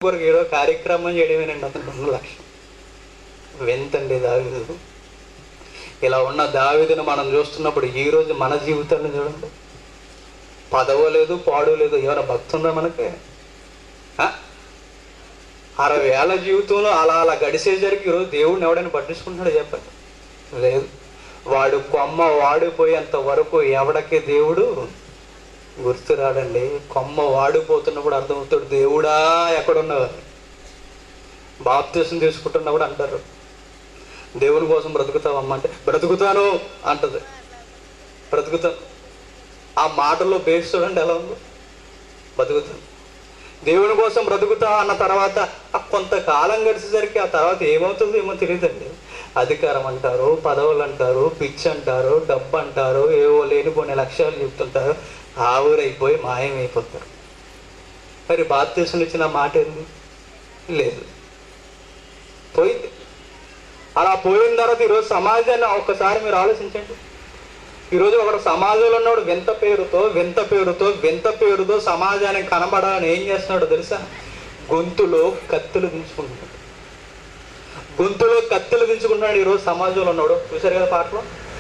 కొరకు ఏదో కార్యక్రమం చేయడమేనండి అతను ఉన్న లక్ష్యం వింతండి దావిదు ఇలా ఉన్న దావిదని మనం చూస్తున్నప్పుడు ఈ రోజు మన జీవితాన్ని చూడండి పదవ లేదు పాడు లేదు ఏమైనా భక్తి ఉందా మనకి ఆ? అరవై ఏళ్ళ జీవితంలో అలా అలా గడిచేసరికి ఈరోజు దేవుడిని ఎవడైనా పట్టించుకుంటున్నాడు చెప్పండి లేదు వాడు కొమ్మ వాడిపోయేంత వరకు ఎవడకే దేవుడు గుర్తురాడండి కొమ్మ వాడిపోతున్నప్పుడు అర్థమవుతాడు దేవుడా ఎక్కడున్నావు బాప్తీసం తీసుకుంటున్నప్పుడు అంటారు దేవుని కోసం బ్రతుకుతావమ్మ అంటే బ్రతుకుతాను అంటది బ్రతుకుతాను ఆ మాటల్లో బేస్ చూడండి ఎలా ఉందో బతుకుతాను దేవుని కోసం బ్రతుకుతా అన్న తర్వాత ఆ కొంతకాలం గడిచేసరికి ఆ తర్వాత ఏమవుతుందో ఏమో తెలియదండి అధికారం అంటారు పదవులు అంటారు పిచ్చి అంటారు డబ్బు అంటారు ఏవో లేనిపోయిన లక్ష్యాలు చెప్తుంటారు ఆవురైపోయి మాయమైపోతారు మరి భారతదేశం ఇచ్చిన మాట ఏంది లేదు పోయింది అలా పోయిన తర్వాత ఈరోజు సమాజాన్ని ఒక్కసారి మీరు ఆలోచించండి ఈరోజు ఒకడు సమాజంలో ఉన్నవాడు వింత పేరుతో వింత పేరుతో వింత పేరుతో సమాజానికి కనబడాలని ఏం చేస్తున్నాడో తెలుసా గొంతులో కత్తులు దించుకుంటున్నాడు గొంతులో కత్తులు దించుకుంటున్నాడు ఈరోజు సమాజంలో ఉన్నాడు చూసారు కదా పాటలో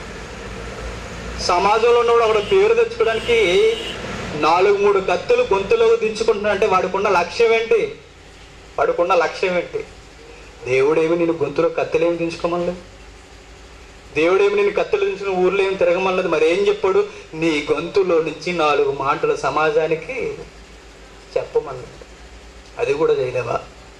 సమాజంలో ఉన్నవాడు ఒకడు పేరు తెచ్చుకోవడానికి నాలుగు మూడు కత్తులు గొంతులో దించుకుంటున్నాడు అంటే వాడికున్న లక్ష్యం ఏంటి వాడికున్న లక్ష్యం ఏంటి దేవుడేమి నేను గొంతులో కత్తులేమి దించుకోమనలేదు దేవుడేమి నేను కత్తులు దించిన ఊర్లో ఏమి తిరగమన్నది మరి ఏం చెప్పాడు నీ గొంతులో నుంచి నాలుగు మాటలు సమాజానికి చెప్పమన్నాడు అది కూడా చేయలేవా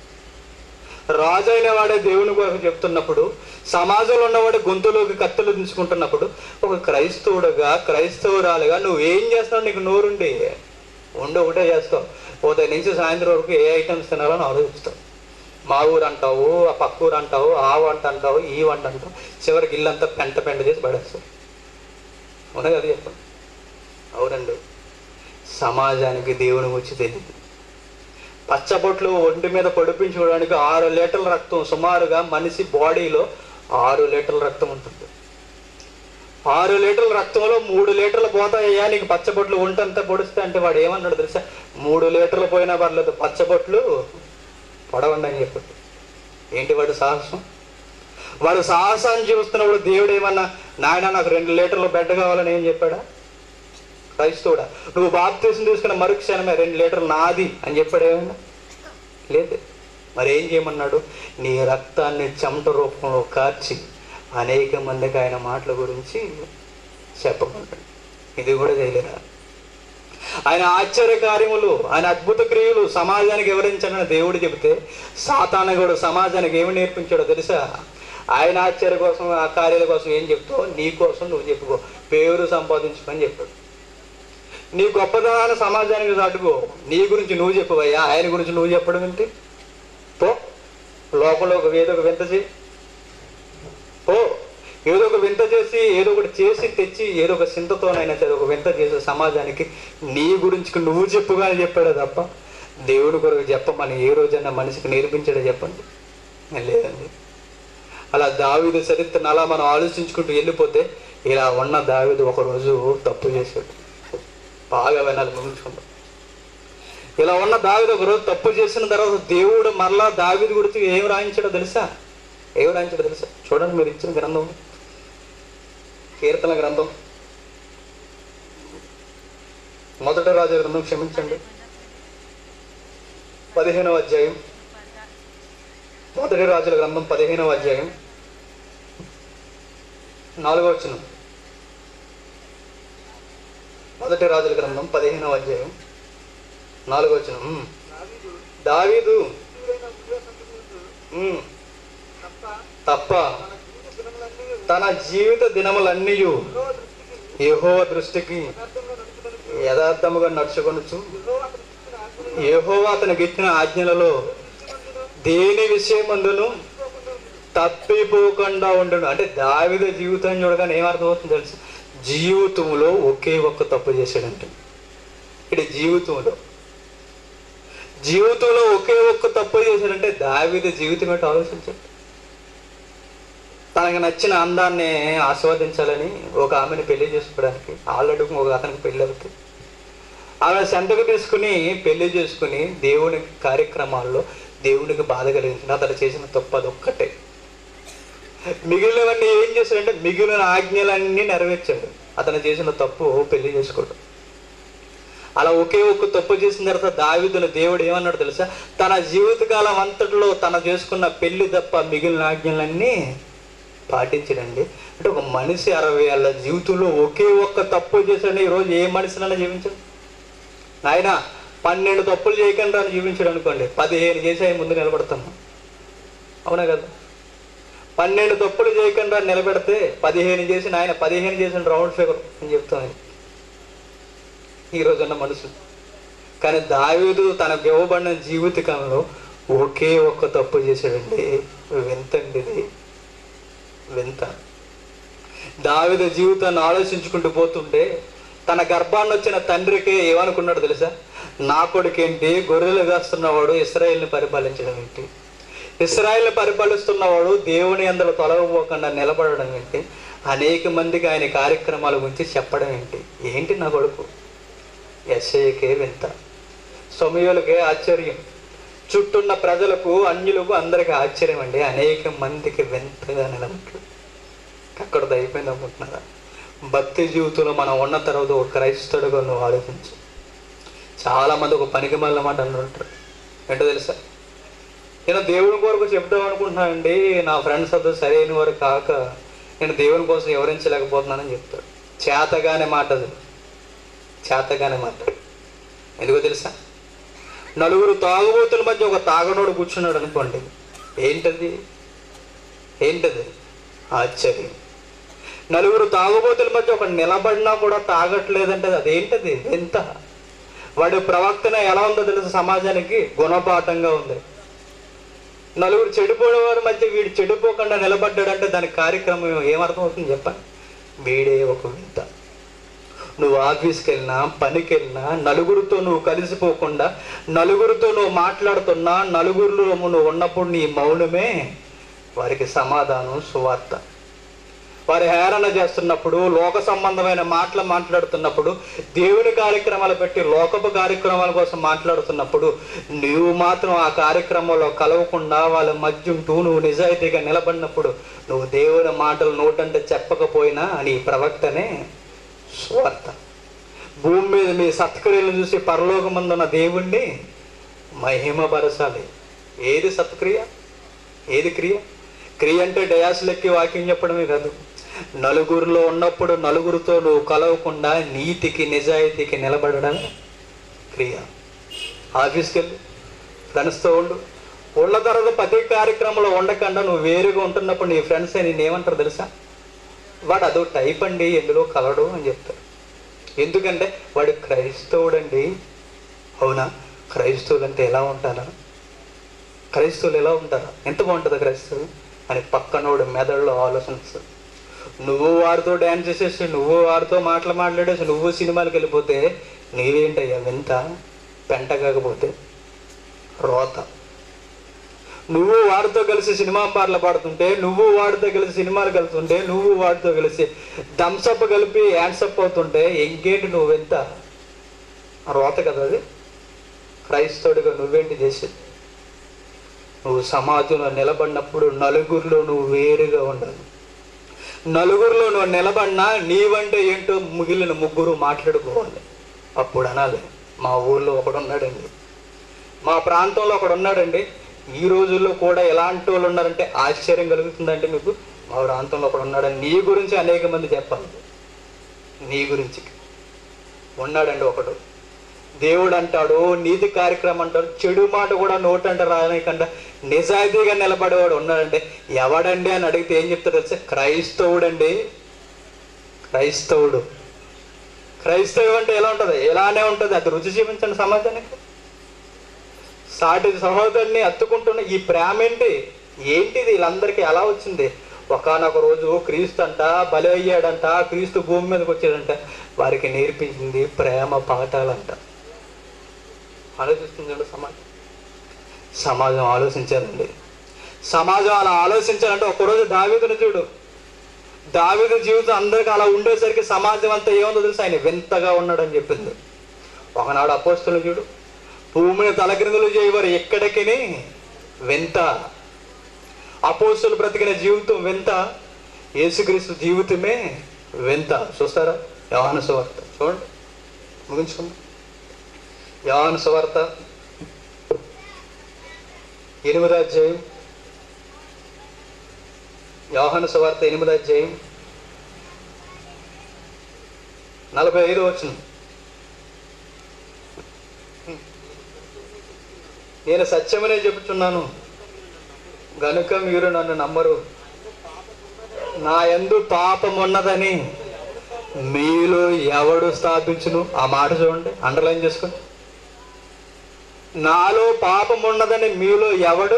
రాజు అయిన వాడే దేవుని కొరకు చెప్తున్నప్పుడు సమాజంలో ఉన్నవాడు గొంతులోకి కత్తులు దించుకుంటున్నప్పుడు ఒక క్రైస్తవుడుగా క్రైస్తవురాలుగా నువ్వు ఏం చేస్తావు నీకు నోరుండి ఉండి ఒకటే చేస్తావు ఉదయం నుంచి సాయంత్రం వరకు ఏ ఐటమ్స్ తినాలని ఆలోచిస్తావు మా ఊరు అంటావు ఆ పక్క ఊరు అంటావు ఆ వంట అంటావు ఈ వంట అంటావు చివరికి ఇల్లంతా పెంట పెంట చేసి పడేస్తావు అవునా కదా చెప్పండి అవునండి సమాజానికి దేవుని గురించి తెలియదు పచ్చబొట్లు ఒంటి మీద పొడిపించుకోవడానికి ఆరు లీటర్ల రక్తం సుమారుగా మనిషి బాడీలో ఆరు లీటర్ల రక్తం ఉంటుంది ఆరు లీటర్ల రక్తంలో మూడు లీటర్లు పోతాయ్యా నీకు పచ్చబొట్లు ఒంటంతా పొడిస్తే అంటే వాడు ఏమన్నాడు తెలుసా మూడు లీటర్లు పోయినా పర్లేదు పచ్చబొట్లు పొడవండి అని చెప్పాడు ఏంటి వాడు సాహసం వాడు సాహసాన్ని చూస్తున్నప్పుడు దేవుడు ఏమన్నా నాయన నాకు రెండు లీటర్లు బెడ్ కావాలని ఏం చెప్పాడా క్రైస్తవుడా నువ్వు బాప్తీసం తీసుకున్న మరుక్షణమే రెండు లీటర్లు నాది అని చెప్పాడు ఏమన్నా లేదు మరి ఏం చేయమన్నాడు నీ రక్తాన్ని చెమట రూపంలో కార్చి అనేక మందికి ఆయన మాటల గురించి చెప్పమన్నాడు ఇది కూడా చేయలేరా ఆయన ఆశ్చర్య కార్యములు ఆయన అద్భుత క్రియలు సమాజానికి వివరించాడని దేవుడు చెబితే సాతానగుడు సమాజానికి ఏమి నేర్పించాడో తెలుసా ఆయన ఆశ్చర్య కోసం ఆ కార్యాల కోసం ఏం చెప్తావు నీ కోసం నువ్వు చెప్పుకో పేరు సంపాదించుకొని చెప్పాడు నీ గొప్పదనాన్ని సమాజానికి చాటుకో నీ గురించి నువ్వు చెప్పవయ్యా ఆయన గురించి నువ్వు చెప్పడం ఏంటి పో లోకంలో ఒక ఏదో ఒక వింత చేయి పో ఏదో ఒక వింత చేసి ఏదో ఒకటి చేసి తెచ్చి ఏదో ఒక చింతతోనైనా సరే ఒక వింత చేసే సమాజానికి నీ గురించి నువ్వు చెప్పుగా చెప్పాడే తప్ప దేవుడి కొరకు చెప్పమని ఏ రోజైనా మనిషికి నేర్పించాడో చెప్పండి లేదండి అలా దావీదు చరిత్రను అలా మనం ఆలోచించుకుంటూ వెళ్ళిపోతే ఇలా ఉన్న దావీదు ఒకరోజు తప్పు చేశాడు బాగా వినాలి ముగించుకుంటాం ఇలా ఉన్న దావిది ఒక రోజు తప్పు చేసిన తర్వాత దేవుడు మరలా దావిది గురించి ఏం రాయించాడో తెలుసా ఏం రాయించాడో తెలుసా చూడండి మీరు ఇచ్చిన గ్రంథం కీర్తన గ్రంథం మొదటి రాజు గ్రంథం క్షమించండి పదిహేనవ అధ్యాయం మొదటి రాజుల గ్రంథం పదిహేనవ అధ్యాయం నాలుగో వచనం మొదటి రాజుల గ్రంథం పదిహేనవ అధ్యాయం నాలుగో వచనం ఉమ్. దావీదు ఉమ్, తప్ప తన జీవిత దినములన్నీ యెహోవా దృష్టికి యథార్థముగా నడుచుకొనొచ్చు యెహోవా అతనికి ఇచ్చిన ఆజ్ఞలలో దేని విషయమందును తప్పిపోకుండా ఉండడు అంటే దావిద జీవితం చూడగానే ఏమర్థమవుతుంది తెలుసు జీవితంలో ఒకే ఒక్క తప్పు చేశాడంటే ఇక్కడ జీవితంలో జీవితంలో ఒకే ఒక్క తప్పు చేశాడంటే దావిద జీవితం ఏంటో ఆలోచించండి తనకు నచ్చిన అందాన్ని ఆస్వాదించాలని ఒక ఆమెను పెళ్లి చేసుకోవడానికి ఆల్రెడీ ఒక అతనికి పెళ్ళి అవుతుంది ఆమె సంతకు తీసుకుని పెళ్లి చేసుకుని దేవుని కార్యక్రమాల్లో దేవునికి బాధ కలిగించింది అతను చేసిన తప్పు అది ఒక్కటే మిగిలినవన్నీ ఏం చేశాడంటే మిగిలిన ఆజ్ఞలన్నీ నెరవేర్చాడు అతను చేసిన తప్పు పెళ్లి చేసుకోవడం అలా ఒకే ఒక్క తప్పు చేసిన తర్వాత దావిదును దేవుడు ఏమన్నాడు తెలుసా తన జీవితకాలం అంతటిలో తన చేసుకున్న పెళ్లి తప్ప మిగిలిన ఆజ్ఞలన్నీ పాటించడండి అంటే ఒక మనిషి అరవై ఏళ్ళ జీవితంలో ఒకే ఒక్క తప్పు చేశాడు ఈరోజు ఏ మనిషినైనా జీవించడు నాయన పన్నెండు తప్పులు చేయకుండా అని జీవించాడు అనుకోండి పదిహేను చేసి ఆయన ముందు నిలబడతాను అవునా కదా పన్నెండు తప్పులు చేయకుండా నిలబెడితే పదిహేను చేసి నాయన పదిహేను చేసిన రౌండ్ ఫిగర్ అని చెప్తాను ఈ రోజున్న మనుషులు కానీ దావీదు తనకు ఇవ్వబడిన జీవితకాలంలో ఒకే ఒక్క తప్పు చేశాడండి వింతండి ఇది వింత దావిద జీవితాన్ని ఆలోచించుకుంటూ పోతుంటే తన గర్భాన్ని వచ్చిన తండ్రికి ఏమనుకున్నాడు తెలుసా నా కొడుకేంటి గొర్రెలు కాస్తున్నవాడు ఇస్రాయేల్ని పరిపాలించడం ఏంటి ఇస్రాయేల్ని పరిపాలిస్తున్నవాడు దేవుని అందరూ తొలగపోకుండా నిలబడడం ఏంటి అనేక మందికి ఆయన కార్యక్రమాల గురించి చెప్పడం ఏంటి ఏంటి నా కొడుకు ఎస్ఐకే వింత సమయాలకే ఆశ్చర్యం చుట్టూన్న ప్రజలకు అన్యులకు అందరికీ ఆశ్చర్యం అండి అనేక మందికి వింతగా నిలబట్టు అక్కడతో అయిపోయింది అనుకుంటున్నారా భక్తి జీవితంలో మనం ఉన్న తర్వాత ఒక క్రైస్తవుడుగా నువ్వు ఆలోచించు చాలా మంది ఒక పనికి మళ్ళీ మాట అంటుంటారు ఏంటో తెలుసా నేను దేవుని కొరకు చెప్దాం అనుకుంటున్నానండి నా ఫ్రెండ్స్ అంతా సరైన వారు కాక నేను దేవుని కోసం వివరించలేకపోతున్నానని చెప్తాడు చేతగానే మాట అది చేతగానే మాట ఎందుకో తెలుసా నలుగురు తాగుబోతుల మధ్య ఒక తాగనోడు కూర్చున్నాడు అనుకోండి ఏంటది ఏంటది ఆశ్చర్యం నలుగురు తాగుబోతుల మధ్య ఒక నిలబడినా కూడా తాగట్లేదంటే అదేంటది ఎంత వాడి ప్రవర్తన ఎలా ఉందో తెలుసు సమాజానికి గుణపాఠంగా ఉంది నలుగురు చెడిపోయిన వారి మధ్య వీడు చెడిపోకుండా నిలబడ్డాడంటే దాని కార్యక్రమం ఏమర్థం అవుతుంది చెప్పండి వీడే ఒక వింత నువ్వు ఆఫీస్కి వెళ్ళినా పనికి వెళ్ళినా నలుగురితో నువ్వు కలిసిపోకుండా నలుగురితో నువ్వు మాట్లాడుతున్నా నలుగురిలో నువ్వు ఉన్నప్పుడు నీ మౌనమే వారికి సమాధానం సువార్త వారి హేళన చేస్తున్నప్పుడు లోక సంబంధమైన మాటలు మాట్లాడుతున్నప్పుడు దేవుని కార్యక్రమాలు పెట్టి లోకపు కార్యక్రమాల కోసం మాట్లాడుతున్నప్పుడు నువ్వు మాత్రం ఆ కార్యక్రమంలో కలవకుండా వాళ్ళ మధ్య ఉంటూ నువ్వు నిజాయితీగా నిలబడినప్పుడు నువ్వు దేవుని మాటలు నోటంటే చెప్పకపోయినా నీ ప్రవక్తనే స్వార్థ భూమి మీద మీ సత్క్రియలు చూసి పరలోకమందున్న దేవుణ్ణి మహిమపరచాలి ఏది సత్క్రియ ఏది క్రియ క్రియ అంటే డయాసులెక్కి వాక్యం చెప్పడమే కాదు నలుగురిలో ఉన్నప్పుడు నలుగురితో నువ్వు కలవకుండా నీతికి నిజాయితీకి నిలబడడమే క్రియ ఆఫీస్కి వెళ్ళి ఫ్రెండ్స్తో ఉండు ఉన్న తర్వాత ప్రతి కార్యక్రమంలో ఉండకుండా నువ్వు వేరుగా ఉంటున్నప్పుడు నీ ఫ్రెండ్స్ నేను ఏమంటారు తెలుసా వాడు అదో టైప్ అండి ఎందులో కలడు అని చెప్తారు ఎందుకంటే వాడు క్రైస్తవుడండి అవునా క్రైస్తవులు అంటే ఎలా ఉంటారా క్రైస్తవులు ఎలా ఉంటారా ఎంత బాగుంటుందా క్రైస్తవులు అని పక్కనోడు మెదడులో ఆలోచన వస్తుంది నువ్వు వారితో డ్యాన్స్ చేసేసి నువ్వు వారితో మాటలు మాట్లాడేసి నువ్వు సినిమాలకు వెళ్ళిపోతే నీవేంటయ్యా వింత పెంట కాకపోతే రోత నువ్వు వాడితో కలిసి సినిమా పాటలు పాడుతుంటే నువ్వు వాడితో కలిసి సినిమాలు కలుతుంటే నువ్వు వాడితో కలిసి థమ్సప్ కలిపి హ్యాండ్సప్ అవుతుంటే ఇంకేంటి నువ్వు ఎంత రోత కదా అది క్రైస్తవుడిగా నువ్వేంటి చేసేది నువ్వు సమాజంలో నిలబడినప్పుడు నలుగురిలో నువ్వు వేరుగా ఉండాలి నలుగురిలో నువ్వు నిలబడినా నీవంటే ఏంటో మిగిలిన ముగ్గురు మాట్లాడుకోవాలి అప్పుడు అనాలి మా ఊర్లో ఒకడు ఉన్నాడండి మా ప్రాంతంలో ఒకడు ఉన్నాడండి ఈ రోజుల్లో కూడా ఎలాంటి వాళ్ళు ఉన్నారంటే ఆశ్చర్యం కలుగుతుందంటే మీకు మా ప్రాంతంలో ఒకడు ఉన్నాడని నీ గురించి అనేక మంది చెప్పాలి నీ గురించి ఉన్నాడండి ఒకడు దేవుడు అంటాడు నీతి కార్యక్రమం అంటాడు చెడు మాట కూడా నోటంట రానికంట నిజాయితీగా నిలబడేవాడు ఉన్నాడంటే ఎవడండి అని అడిగితే ఏం చెప్తారు తెలుసా క్రైస్తవుడండి క్రైస్తవుడు క్రైస్తవం అంటే ఎలా ఉంటుంది ఎలానే ఉంటుంది అది రుచి చూపించండి సమాజానికి సాటి సహోదరుని అత్తుకుంటున్న ఈ ప్రేమ ఏంటి ఏంటిది వీళ్ళందరికీ ఎలా వచ్చింది ఒకనొక రోజు క్రీస్తు అంట బలి అయ్యాడంట క్రీస్తు భూమి మీదకి వచ్చాడంట వారికి నేర్పించింది ప్రేమ పాఠాలంట ఆలోచిస్తుంది సమాజం సమాజం ఆలోచించాలండి సమాజం అలా ఆలోచించాలంటే ఒకరోజు దావీదుని చూడు దావీదు జీవితం అందరికి అలా ఉండేసరికి సమాజం అంతా ఏముందో తెలుసు ఆయన వింతగా ఉన్నాడని చెప్పింది ఒకనాడు అపోస్తులు చూడు భూమిని తలక్రిందులు చేయవారు ఎక్కడికి వింత అపోస్తులు బ్రతికిన జీవితం వింత యేసుక్రీస్తు జీవితమే వింత చూస్తారా యవాన సువార్త చూడండి ముగించుకుందాం యవాన సువార్త ఎనిమిదో అధ్యాయం యోహాను సువార్త ఎనిమిదో అధ్యాయం నలభై ఐదు వచ్చిన నేను సత్యమనే చెబుతున్నాను గనుక మీరు నన్ను నమ్మరు నా యందు పాపం ఉన్నదని మీలో ఎవడు స్థాపించును ఆ మాట చూడండి అండర్లైన్ చేసుకోండి నాలో పాపం ఉన్నదని మీలో ఎవడు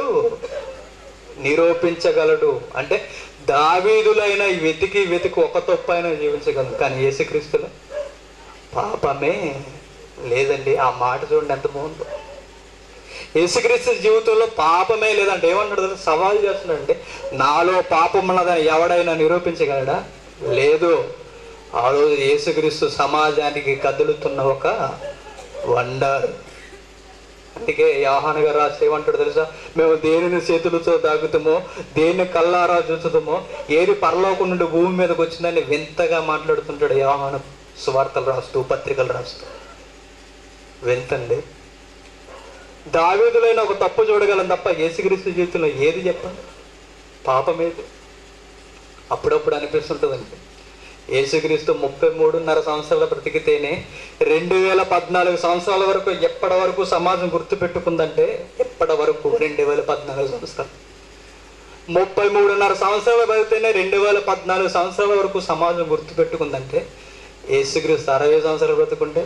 నిరూపించగలడు అంటే దావీదులైన వెతికి వెతికి ఒక తప్పు అయినా జీవించగలడు కానీ యేసుక్రీస్తులో పాపమే లేదండి ఆ మాట చూడండి ఎంత బాగుందో యేసుక్రీస్తు జీవితంలో పాపమే లేదంటే ఏమన్నాడు తెలుసా? సవాల్ చేస్తున్నాడు అంటే నాలో పాపం ఉన్నదని ఎవడైనా నిరూపించగలడా లేదు ఆ రోజు యేసుక్రీస్తు సమాజానికి కదులుతున్న ఒక వండర్ అందుకే యోహాన్ గారు రాసి ఏమంటాడు తెలుసా మేము దేనిని చేతులతో తాగుతామో దేన్ని కల్లారా చూచుతామో ఏది పరలోకం నుండి భూమి మీదకి వచ్చిందని వింతగా మాట్లాడుతుంటాడు యోహాను సువార్తలు రాస్తూ పత్రికలు రాస్తూ వింతండి దావీదులైన ఒక తప్పు చూడగలం తప్ప యేసుక్రీస్తు జీవితంలో ఏది చెప్పండి పాపమేది అప్పుడప్పుడు అనిపిస్తుంటుందండి యేసుక్రీస్తు ముప్పై మూడున్నర సంవత్సరాల బ్రతికితేనే రెండు వేల పద్నాలుగు సంవత్సరాల వరకు ఎప్పటి వరకు సమాజం గుర్తుపెట్టుకుందంటే ఎప్పటి వరకు రెండు వేల పద్నాలుగు సంవత్సరాలు ముప్పై మూడున్నర సంవత్సరాలు బతికితేనే రెండు వేల పద్నాలుగు సంవత్సరాల వరకు సమాజం గుర్తుపెట్టుకుందంటే యేసుక్రీస్తు అరవై సంవత్సరాలు బ్రతుకుంటే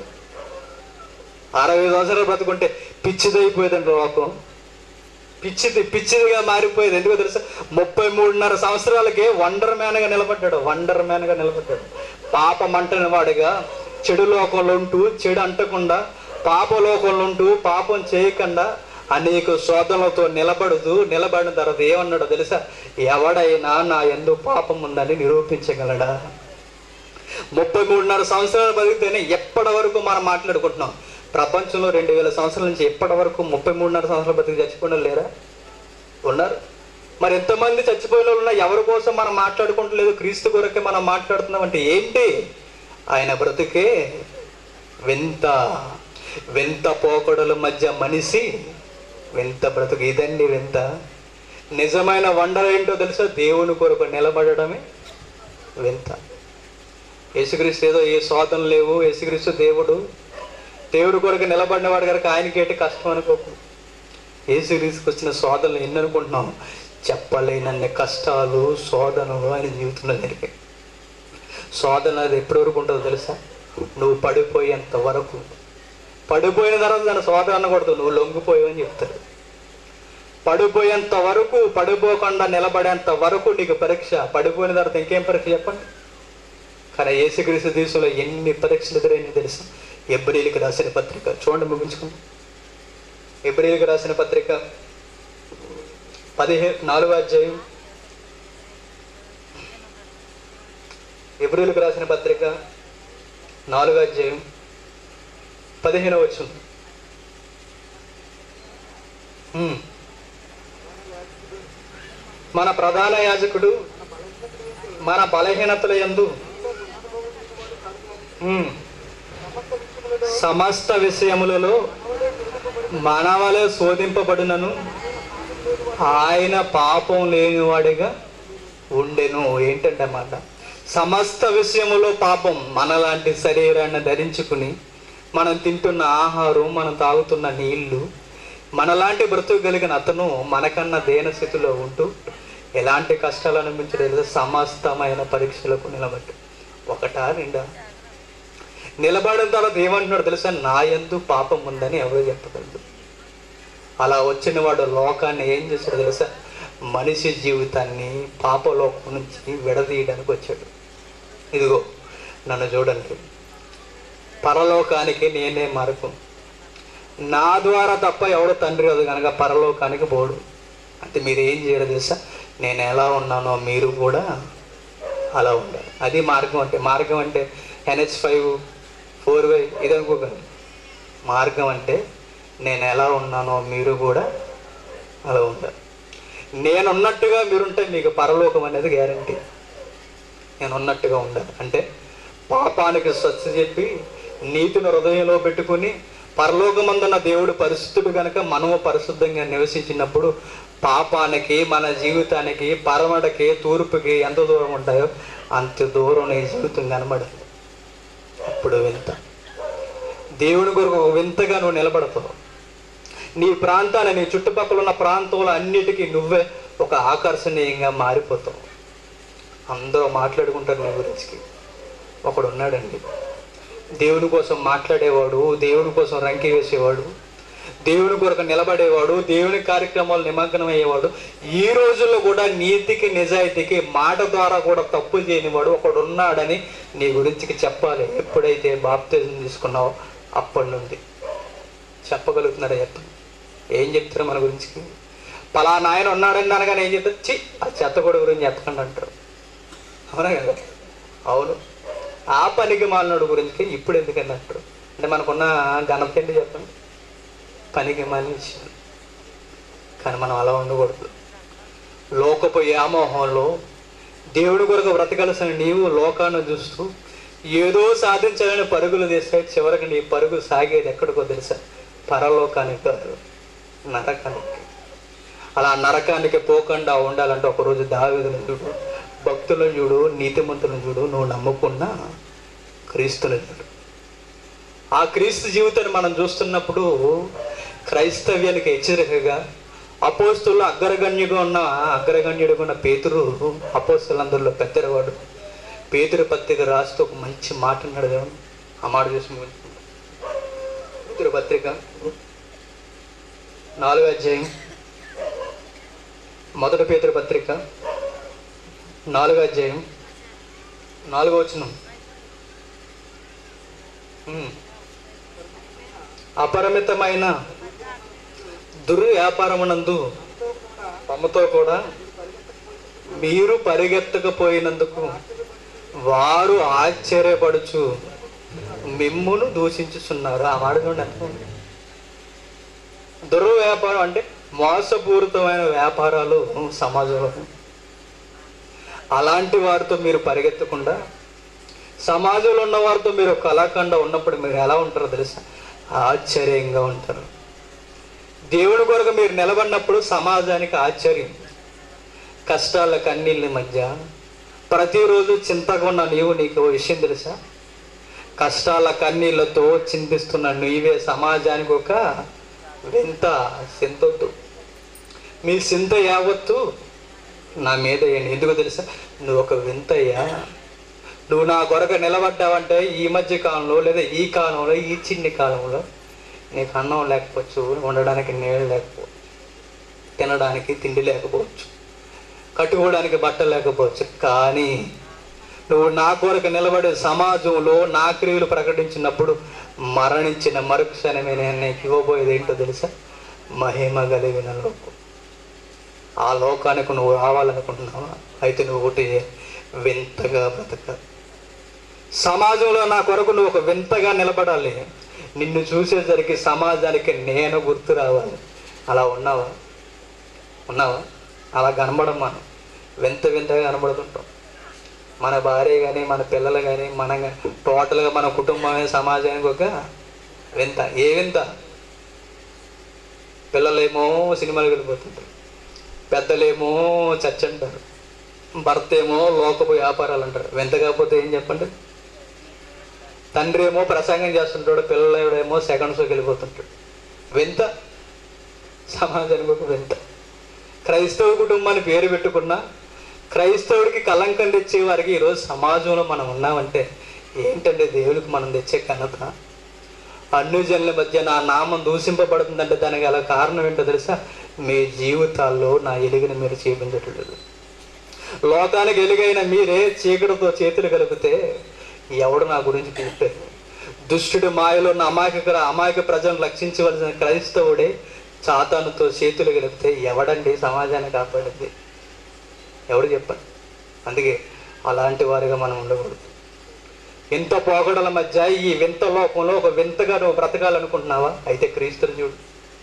అరవై సంవత్సరాలు బ్రతుకుంటే పిచ్చిదైపోయేదండి లోకం పిచ్చిది పిచ్చిదిగా మారిపోయేది ఎందుకో తెలుసా ముప్పై మూడున్నర సంవత్సరాలకే వండర్ మ్యాన్గా నిలబడ్డాడు వండర్ మ్యాన్గా నిలబడ్డాడు పాపం అంటని వాడిగా చెడు లోకంలో ఉంటూ చెడు అంటకుండా పాప లోకంలో ఉంటూ పాపం చేయకుండా అనేక శోధనలతో నిలబడుతూ నిలబడిన తర్వాత ఏమన్నాడో తెలుసా ఎవడైనా నా ఎందు పాపం ఉందని నిరూపించగలడా ముప్పై మూడున్నర సంవత్సరాలు బతికితేనే ఎప్పటి వరకు మనం మాట్లాడుకుంటున్నాం ప్రపంచంలో రెండు వేల సంవత్సరాల నుంచి ఎప్పటి వరకు ముప్పై మూడున్నర సంవత్సరాలు బతికి చచ్చిపోయిన వాళ్ళు లేరా ఉన్నారు మరి ఎంతమంది చచ్చిపోయిన వాళ్ళు ఉన్నా ఎవరి కోసం మనం మాట్లాడుకుంటలేదు క్రీస్తు కొరకే మనం మాట్లాడుతున్నాం అంటే ఏంటి ఆయన బ్రతుకే వింత వింత పోకడల మధ్య మనిషి వింత బ్రతుకు ఇదండి వింత నిజమైన వండర్ ఏంటో తెలుసా దేవుని కొరకు నిలబడడమే వింత యేసుక్రీస్తు ఏదో ఏ శోధన లేవు యేసుక్రీస్తు దేవుడు దేవుడి కొరకు నిలబడిన వాడు కనుక ఆయనకేంటి కష్టం అనుకోకు యేసుక్రీస్తుకి వచ్చిన శోధనలు ఎన్ని అనుకుంటున్నాం చెప్పలేనన్ని కష్టాలు శోధనలు ఆయన జీవితంలో జరిగాయి శోధన అది ఎప్పటి వరకు ఉంటుందో తెలుసా నువ్వు పడిపోయేంత వరకు పడిపోయిన తర్వాత దాని శోధన అనకూడదు నువ్వు లొంగిపోయావని చెప్తాడు పడిపోయేంత వరకు పడిపోకుండా నిలబడేంత వరకు నీకు పరీక్ష పడిపోయిన తర్వాత ఇంకేం పరీక్ష చెప్పండి కానీ యేసుక్రీస్తు దేశంలో ఎన్ని పరీక్షలు ఎదురైనా తెలుసు ఎబ్రిలికి రాసిన పత్రిక చూడండి ముగించుకోండి ఎబ్రిలికి రాసిన పత్రిక పదిహే నాలుగో అధ్యాయం ఎబ్రిలికి రాసిన పత్రిక నాలుగో అధ్యాయం పదిహేనో వచ్చింది మన ప్రధాన యాజకుడు మన బలహీనతల యందు ఉమ్, సమస్త విషయములలో మనవలే శోధింపబడినను ఆయన పాపం లేనివాడిగా ఉండెను ఏంటంటే అన్నమాట సమస్త విషయములో పాపం మనలాంటి శరీరాన్ని ధరించుకుని మనం తింటున్న ఆహారం మనం తాగుతున్న నీళ్లు మనలాంటి బ్రతుకు కలిగిన అతను మనకన్నా దేన స్థితిలో ఉంటూ ఎలాంటి కష్టాలు అనిపించలేదు సమస్తమైన పరీక్షలకు నిలబడ్డు ఒకటా రెండా నిలబడిన తర్వాత ఏమంటున్నాడు తెలుసా నా యందు పాపం ఉందని ఎవరు చెప్పగలరు అలా వచ్చిన వాడు లోకాన్ని ఏం చేశాడు తెలుసా మనిషి జీవితాన్ని పాపలోకం నుంచి విడదీయడానికి వచ్చాడు ఇదిగో నన్ను చూడండి పరలోకానికి నేనే మార్గం నా ద్వారా తప్ప ఎవడో తండ్రి కాదు కనుక పరలోకానికి పోడు అంటే మీరు ఏం చేయడం తెలుసా నేను ఎలా ఉన్నానో మీరు కూడా అలా ఉండాలి అది మార్గం అంటే మార్గం అంటే ఎన్హెచ్ ఫైవ్ ఫోర్ వై ఇది అనుకోకండి మార్గం అంటే నేను ఎలా ఉన్నానో మీరు కూడా అలా ఉండాలి నేను ఉన్నట్టుగా మీరుంటే మీకు పరలోకం అనేది గ్యారంటీ నేను ఉన్నట్టుగా ఉండాలి అంటే పాపానికి స్వచ్ఛ చెప్పి నీతిని హృదయంలో పెట్టుకుని పరలోకమందున్న దేవుడు పరిశుద్ధుడు కనుక మనము పరిశుద్ధంగా నివసించినప్పుడు పాపానికి మన జీవితానికి పరమడకి తూర్పుకి ఎంత దూరం ఉంటాయో అంత దూరం నీ జీవితం కనబడాలి అప్పుడు వింత దేవుని కొరకు ఒక వింతగా నువ్వు నిలబడతావు నీ ప్రాంతాన్ని నీ చుట్టుపక్కల ఉన్న ప్రాంతంలో అన్నిటికీ నువ్వే ఒక ఆకర్షణీయంగా మారిపోతావు అందరూ మాట్లాడుకుంటారు నీ గురించి ఒకడు ఉన్నాడండి దేవుని కోసం మాట్లాడేవాడు దేవుని కోసం రంకి వేసేవాడు దేవుని కొరకు నిలబడేవాడు దేవుని కార్యక్రమాలు నిమగ్నం అయ్యేవాడు ఈ రోజుల్లో కూడా నీతికి నిజాయితీకి మాట ద్వారా కూడా తప్పు చేయనివాడు ఒకడు ఉన్నాడని నీ గురించి చెప్పాలి ఎప్పుడైతే బాప్తిజం తీసుకున్నావో అప్పటి నుండి చెప్పగలుగుతున్నారా చెప్పండి ఏం చెప్తారు మన గురించి పలానా ఆయన ఉన్నాడని అనగానే ఏం చెప్తారు చి ఆ చెత్తగొడ గురించి చెప్పకండి అంటారు అవునా కదా అవును ఆ పనికి మాలినోడు గురించి ఇప్పుడు ఎందుకని అంటారు అంటే మనకున్న ఘనత ఏంటి చెప్పండి పనికి మాలిన విషయం కానీ మనం అలా ఉండకూడదు లోకపు వ్యామోహంలో దేవుడి కొరకు బ్రతకలసిన నీవు లోకాన్ని చూస్తూ ఏదో సాధించాలని పరుగులు తీస్తే చివరికి నీ పరుగు సాగేది ఎక్కడికో తెలుసా పరలోకానికి కాదు నరకానికి అలా నరకానికి పోకుండా ఉండాలంటే ఒకరోజు దావేదును చూడు భక్తులను చూడు నీతిమంతులను చూడు నువ్వు నమ్ముకున్న క్రీస్తుని చూడు ఆ క్రీస్తు జీవితాన్ని మనం చూస్తున్నప్పుడు క్రైస్తవ్యానికి హెచ్చరికగా అపోస్తుల్లో అగ్రగణ్యుగా ఉన్న అగ్రగణ్యుడిగా ఉన్న పేతురు అపోస్తులందరిలో పెద్దవాడు పేతురు పత్రిక రాస్తూ ఒక మంచి మాట అన్నాడు దేవుడు ఆ మాట చూసి ముగించుకుంటాం. పేతురు పత్రిక నాలుగో అధ్యాయం మొదటి పేతురు పత్రిక నాలుగో అధ్యాయం నాలుగో వచనం ఉమ్. అపరిమితమైన దుర్వ్యాపారమునందు తమతో కూడా మీరు పరిగెత్తకపోయినందుకు వారు ఆశ్చర్యపడుచు మిమ్మును దూషించుచున్నారు ఆ మాట చూడండి ఎంత ఉంది. దుర్వ్యాపారం అంటే మోసపూరితమైన వ్యాపారాలు సమాజంలో అలాంటి వారితో మీరు పరిగెత్తకుండా సమాజంలో ఉన్న వారితో మీరు కళాఖండ ఉన్నప్పుడు మీరు ఎలా ఉంటారో తెలుసా ఆశ్చర్యంగా ఉంటారు దేవుని కొరకు మీరు నిలబడినప్పుడు సమాజానికి ఆశ్చర్యం కష్టాల కన్నీళ్ళ మధ్య ప్రతిరోజు చింతగా ఉన్న నీవు నీకు ఓ విషయం తెలుసా కష్టాల కన్నీళ్లతో చింతిస్తున్న నీవే సమాజానికి ఒక వింత చింతొద్దు మీ చింత యావత్తు నా మీద వేయండి ఎందుకు తెలుసా నువ్వు ఒక వింతయ్యా నువ్వు నా కొరకు నిలబడ్డావంటే ఈ మధ్య కాలంలో లేదా ఈ కాలంలో ఈ చిన్ని కాలంలో నీకు అన్నం లేకపోవచ్చు ఉండడానికి నీళ్ళు లేకపోవచ్చు తినడానికి తిండి లేకపోవచ్చు కట్టుకోవడానికి బట్టలు లేకపోవచ్చు కానీ నువ్వు నా కొరకు నిలబడే సమాజంలో నా క్రియలు ప్రకటించినప్పుడు మరణించిన మరుక్షణమే నేను నీకు ఇవ్వబోయేది ఏంటో తెలుసా మహిమ కలిగిన లోకం ఆ లోకానికి నువ్వు రావాలనుకుంటున్నావా అయితే నువ్వు ఒకటి వింతగా బ్రతక సమాజంలో నా కొరకు నువ్వు ఒక వింతగా నిలబడాలి నిన్ను చూసేసరికి సమాజానికి నేను గుర్తు రావాలి అలా ఉన్నావా ఉన్నావా అలా కనబడం మనం వింత వింతగా కనబడుతుంటాం మన భార్య కానీ మన పిల్లలు కానీ మన టోటల్గా మన కుటుంబమే సమాజానికి ఒక వింత ఏ వింత పిల్లలేమో సినిమాలకు వెళ్ళిపోతుంటారు పెద్దలేమో చర్చ అంటారు భర్త ఏమో లోకపు వ్యాపారాలు అంటారు వింత కాకపోతే ఏం చెప్పండి తండ్రి ఏమో ప్రసంగం చేస్తుంటాడు పిల్లలేమో సెకండ్ షోకి వెళ్ళిపోతుంటాడు వింత సమాజానికి ఒక వింత క్రైస్తవ కుటుంబాన్ని పేరు పెట్టుకున్నా క్రైస్తవుడికి కలంకం తెచ్చే వారికి ఈరోజు సమాజంలో మనం ఉన్నామంటే ఏంటంటే దేవునికి మనం తెచ్చే ఘనత అన్ని జనుల మధ్య నా నామం దూషింపబడుతుందంటే దానికి గల కారణం ఏంటో తెలుసా మీ జీవితాల్లో నా ఎలుగుని మీరు చూపించట్లేదు లోకానికి ఎలుగైన మీరే చీకటితో చేతులు కలిపితే ఎవడు నా గురించి చూపారు దుష్టుడి మాయలో ఉన్న అమాయక అమాయక ప్రజలను రక్షించవలసిన క్రైస్తవుడే చాతానుతో చేతులు కలిపితే ఎవడండి సమాజాన్ని కాపాడింది ఎవడు చెప్పండి అందుకే అలాంటి వారిగా మనం ఉండకూడదు ఇంత పోగడల మధ్య ఈ వింత లోకంలో ఒక వింతగా నువ్వు బ్రతకాలనుకుంటున్నావా అయితే క్రీస్తుని చూడు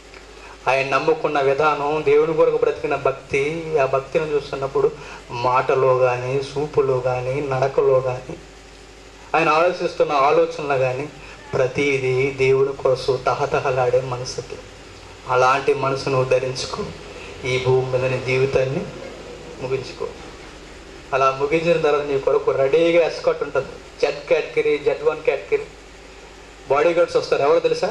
ఆయన నమ్ముకున్న విధానం దేవుని కొరకు బ్రతికిన భక్తి ఆ భక్తిని చూస్తున్నప్పుడు మాటలో కానీ చూపులో కానీ నడకలో కానీ ఆయన ఆలోచిస్తున్న ఆలోచనలు కానీ ప్రతిదీ దేవుని కోసం తహతహలాడే మనసుకి అలాంటి మనసు నువ్వు ధరించుకో ఈ భూమి మీద నీ జీవితాన్ని ముగించుకో అలా ముగించిన తర్వాత నీ కొరకు రెడీగా ఎస్కాట్ ఉంటుంది Z category Z one category body guards వస్తారు ఎవరు తెలుసా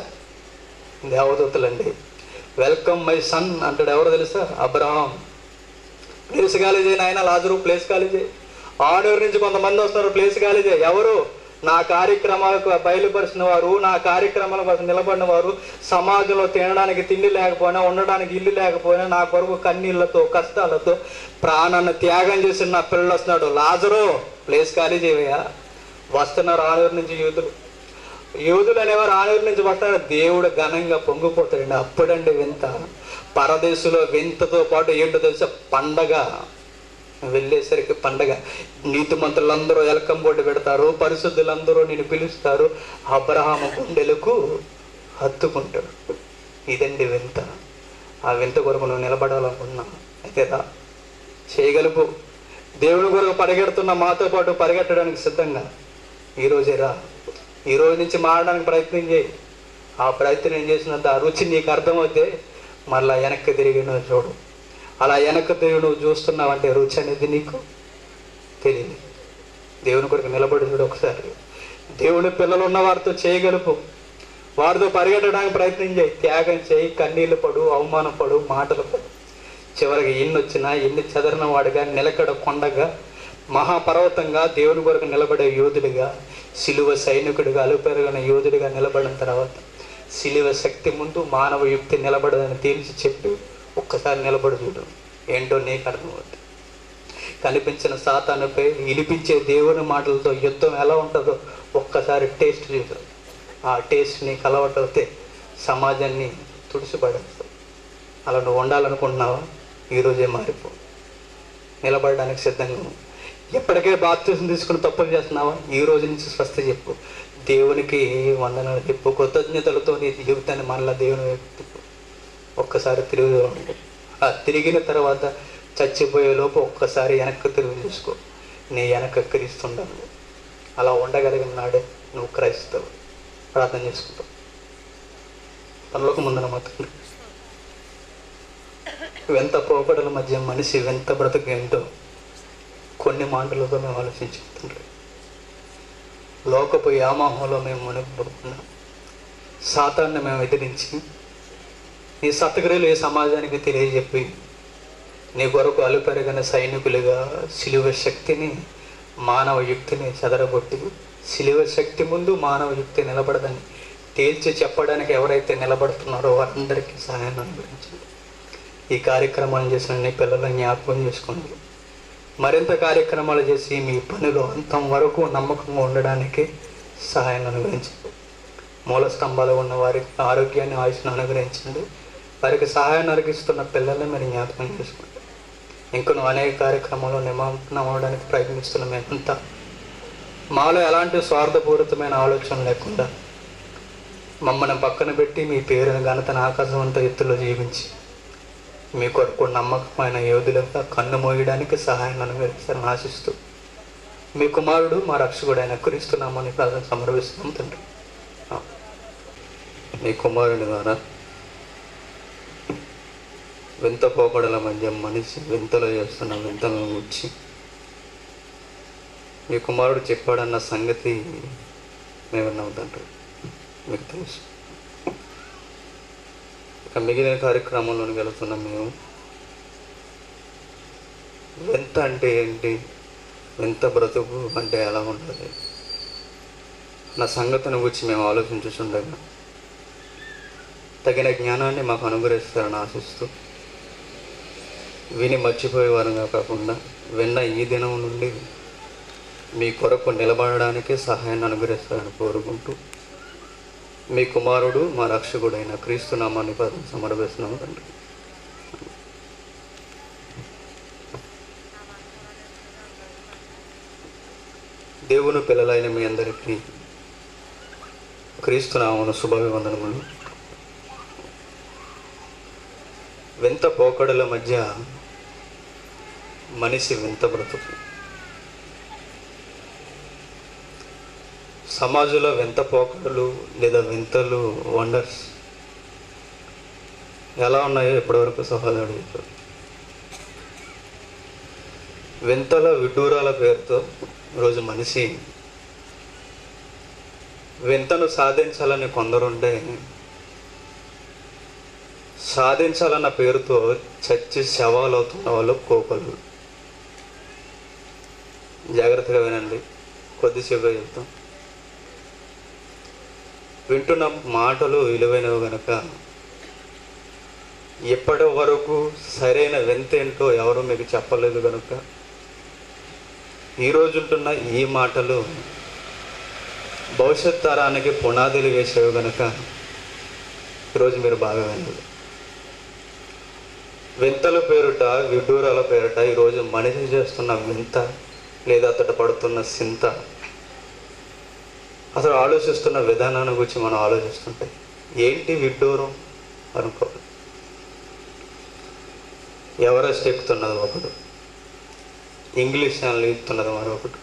దేవదూతలండి వెల్కమ్ మై సన్ అంటాడు ఎవరు తెలుసా అబ్రహాం ప్లేస్ ఖాళీ చేయి నాయన లాజరు ప్లేస్ ఖాళీ చేయి ఆడూరు నుంచి కొంతమంది వస్తారు ప్లేస్ ఖాళీ చేయి ఎవరు నా కార్యక్రమాలకు బయలుపరిచిన వారు నా కార్యక్రమాల కోసం నిలబడిన వారు సమాజంలో తినడానికి తిండి లేకపోయినా ఉండడానికి ఇల్లు లేకపోయినా నా కొరకు కన్నీళ్లతో కష్టాలతో ప్రాణాన్ని త్యాగం చేసిన నా పిల్లలు వస్తున్నాడు లాజరు ప్లేస్ ఖాళీ చేయవయ్యా వస్తున్నారు ఆనూరు నుంచి యూదులు యూదులు అనేవారు ఆనూరు నుంచి వస్తారు దేవుడు ఘనంగా పొంగిపోతాడండి అప్పుడండి వింత పరదేశంలో వింతతో పాటు ఏంటో తెలుసా పండగ వెళ్ళేసరికి పండగ నీతిమంతులందరూ ఎలకం బోర్డు పెడతారు పరిశుద్ధులందరూ నేను పిలుస్తారు అబ్రహాం గుండెలకు హత్తుకుంటాడు ఇదండి వింత ఆ వింత కొరకు నువ్వు నిలబడాలనుకున్నా అయితే రా చేయగలుపు దేవుని కొరకు పరిగెడుతున్న మాతో పాటు పరిగెట్టడానికి సిద్ధంగా ఈరోజే రా ఈ రోజు నుంచి మారడానికి ప్రయత్నం చేయి ఆ ప్రయత్నం చేసినంత ఆ రుచి నీకు అర్థమవుతే మళ్ళా వెనక్కి తిరిగి నువ్వు చూడు అలా వెనక్కి తిరిగి నువ్వు చూస్తున్నావంటే రుచి అనేది నీకు తెలియదు దేవుని కొరకు నిలబడి చూడు ఒకసారి దేవుని పిల్లలు ఉన్న వారితో చేయగలుపు వారితో పరిగెట్టడానికి ప్రయత్నం చేయి త్యాగం చేయి కన్నీళ్ళు పడు అవమానం పడు మాటలు పడు చివరికి ఎన్ని వచ్చినా ఎన్ని చెదరిన వాడిగా నిలకడ కొండగా మహాపర్వతంగా దేవుని కొరకు నిలబడే యోధుడిగా సిలువ సైనికుడిగా అలుపెరగిన యోధుడిగా నిలబడిన తర్వాత సిలువ శక్తి ముందు మానవ యుక్తి నిలబడదని తేల్చి చెప్పి ఒక్కసారి నిలబడి చూడు ఏంటో నీకు అర్థమవుతుంది కనిపించిన సాతానుపై వినిపించే దేవుని మాటలతో యుద్ధం ఎలా ఉంటుందో ఒక్కసారి టేస్ట్ చూద్దాం ఆ టేస్ట్ నీకు అలవాటవుతే సమాజాన్ని తుడిసిపడేస్తావు అలా నువ్వు ఉండాలనుకుంటున్నావా ఈరోజే మారిపో నిలబడడానికి సిద్ధంగా ఉండు. ఎప్పటికే బాప్తీసం తీసుకుని తప్పులు చేస్తున్నావా ఈ రోజు నుంచి స్వస్థ చెప్పు దేవునికి వందనాలు చెప్పు కృతజ్ఞతలతో నీ జీవితాన్ని మళ్ళా దేవుని వైపు తిప్పు. ఒక్కసారి తిరిగి ఉండు. ఆ తిరిగిన తర్వాత చచ్చిపోయే లోపు ఒక్కసారి వెనక్కి తిరిగి చూసుకో నీ వెనక క్రీస్తుండాలి అలా ఉండగలిగిన నాడే నువ్వు క్రైస్తవు ప్రార్థన చేసుకుంటావు పనులకు ముందర మాత్రం వెంత పోకడల మధ్య మనిషి వెంత బ్రతుకు ఏంటో కొన్ని మాటలతో మేము ఆలోచించుకుంటుంటాం లోకపు యామోహంలో మేము మునిగిపోతున్నాం సాతాన్ని మేము ఎదిరించి నీ సతగ్రలు ఈ సమాజానికి తెలియజెప్పి నీ కొరకు అలుపెరగిన సైనికులుగా సిలువ శక్తిని మానవ యుక్తిని చెదరగొట్టి సిలువ శక్తి ముందు మానవ యుక్తి నిలబడదని తేల్చి చెప్పడానికి ఎవరైతే నిలబడుతున్నారో వారందరికీ సహాయాన్ని అనుగ్రహించండి ఈ కార్యక్రమాలు చేసిన నీ పిల్లలను జ్ఞాపకం చేసుకోండి మరింత కార్యక్రమాలు చేసి మీ పనిలో అంతం వరకు నమ్మకంగా ఉండడానికి సహాయాన్ని అనుగ్రహించండి మూల స్తంభాలు ఉన్న వారికి ఆరోగ్యాన్ని ఆయుష్ను అనుగ్రహించండి వారికి సహాయాన్ని అరిగిస్తున్న పిల్లల్ని మీరు జ్ఞాపకం చేసుకోండి ఇంకను అనేక కార్యక్రమాల్లో నిమగ్నం అవడానికి ప్రయత్నిస్తున్న మేమంతా మాలో ఎలాంటి స్వార్థపూరితమైన ఆలోచన లేకుండా మమ్మల్ని పక్కన పెట్టి మీ పేరుని ఘనతను ఆకాశం అంతా ఎత్తులో జీవించి మీ కొరకు నమ్మకమైన యోధులుగా కన్ను మోయడానికి సహాయం అనుగ్రహిస్తారని ఆశిస్తూ మీ కుమారుడు మా రక్షకుడు ఆయన క్రీస్తున్నామని ప్రార్థన సమర్పిస్తున్నాం తండ్రి ఆ. మీ కుమారుడి ద్వారా వింత పోకడల మధ్య మనిషి వింతలో చేస్తున్న వింతలను వచ్చి మీ కుమారుడు చెప్పాడన్న సంగతి మేము విన్నాం తండ్రి మీకు తెలుసు ఇక మిగిలిన కార్యక్రమంలోకి వెళుతున్నాం మేము వింత అంటే ఏంటి వింత బ్రతుకు అంటే ఎలా ఉంటుంది నా సంగతిని గురించి మేము ఆలోచించుచుండగా తగిన జ్ఞానాన్ని మాకు అనుగ్రహిస్తారని ఆశిస్తూ విని మర్చిపోయే వారంగా కాకుండా విన్న ఈ దినం నుండి మీ కొరకు నిలబడడానికి సహాయాన్ని అనుగ్రహిస్తారని కోరుకుంటూ మీ కుమారుడు మా రక్షకుడైన క్రీస్తు నామాన్ని పదం సమర్పిస్తున్నాము తండ్రి దేవుడు దేవుని పిల్లలైన మీ అందరికీ క్రీస్తునామను శుభాభివందనములు వింత పోకడల మధ్య మనిషి వింత బ్రతుకు సమాజంలో వింత పోకడలు లేదా వింతలు వండర్స్ ఎలా ఉన్నాయో ఇప్పటివరకు సహోదరుడు చెప్పారు వింతల విడ్డూరాల పేరుతో ఈరోజు మనిషి వింతను సాధించాలని కొందరుంటే సాధించాలన్న పేరుతో చచ్చి శవాలు అవుతున్న వాళ్ళు కోకలు జాగ్రత్తగా వినండి కొద్దిసేపు చెప్తాం వింటున్న మాటలు విలువైనవి గనక ఇప్పటి వరకు సరైన వింత ఏంటో ఎవరు మీకు చెప్పలేదు కనుక ఈరోజు ఉంటున్న ఈ మాటలు భవిష్యత్ తరానికి పునాదులు వేసేవి కనుక ఈరోజు మీరు బాగా వినాలి వింతల పేరుట విడ్డూరాల పేరుట ఈరోజు మనిషి చేస్తున్న వింత లేదా అతడు పడుతున్న సింత అసలు ఆలోచిస్తున్న విధానాన్ని గురించి మనం ఆలోచిస్తుంటే ఏంటి విడ్డూరం అనుకోవాలి ఎవరెస్ట్ ఎక్కుతున్నది ఒకడు ఇంగ్లీష్ ఛానల్ ఎక్కుతున్నది మరొకటి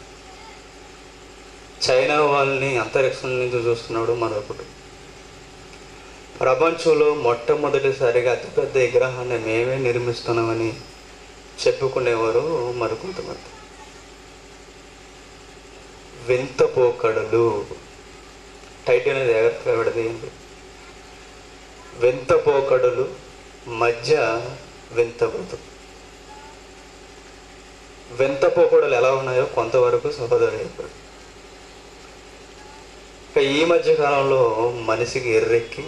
చైనా వాళ్ళని అంతరిక్షం నుంచి చూస్తున్నాడు మరొకటి ప్రపంచంలో మొట్టమొదటిసారిగా అతిపెద్ద విగ్రహాన్ని మేమే నిర్మిస్తున్నామని చెప్పుకునేవారు మరికొంతమంది వింత పోకడలు టైటిల్ అనేది జాగ్రత్తగా విడదీయండి వింత పోకడలు మధ్య వింత బ్రతుకు వింత పోకడలు ఎలా ఉన్నాయో కొంతవరకు సహోదరు చెప్పాడు ఇక ఈ మధ్య కాలంలో మనిషికి ఎర్రెక్కి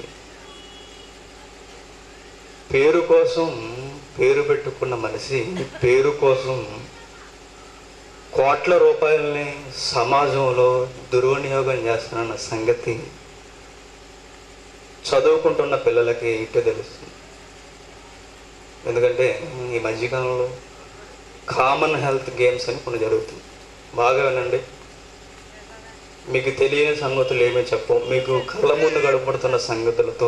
పేరు కోసం పేరు పెట్టుకున్న మనిషి పేరు కోసం కోట్ల రూపాయలని సమాజంలో దుర్వినియోగం చేస్తున్న సంగతి చదువుకుంటున్న పిల్లలకి ఇట్టే తెలుస్తుంది ఎందుకంటే ఈ మధ్యకాలంలో కామన్ హెల్త్ గేమ్స్ అని కొన్ని జరుగుతుంది బాగా వినండి మీకు తెలియని సంగతులు ఏమీ చెప్పం మీకు కళ్ళ ముందు గడపడుతున్న సంగతులతో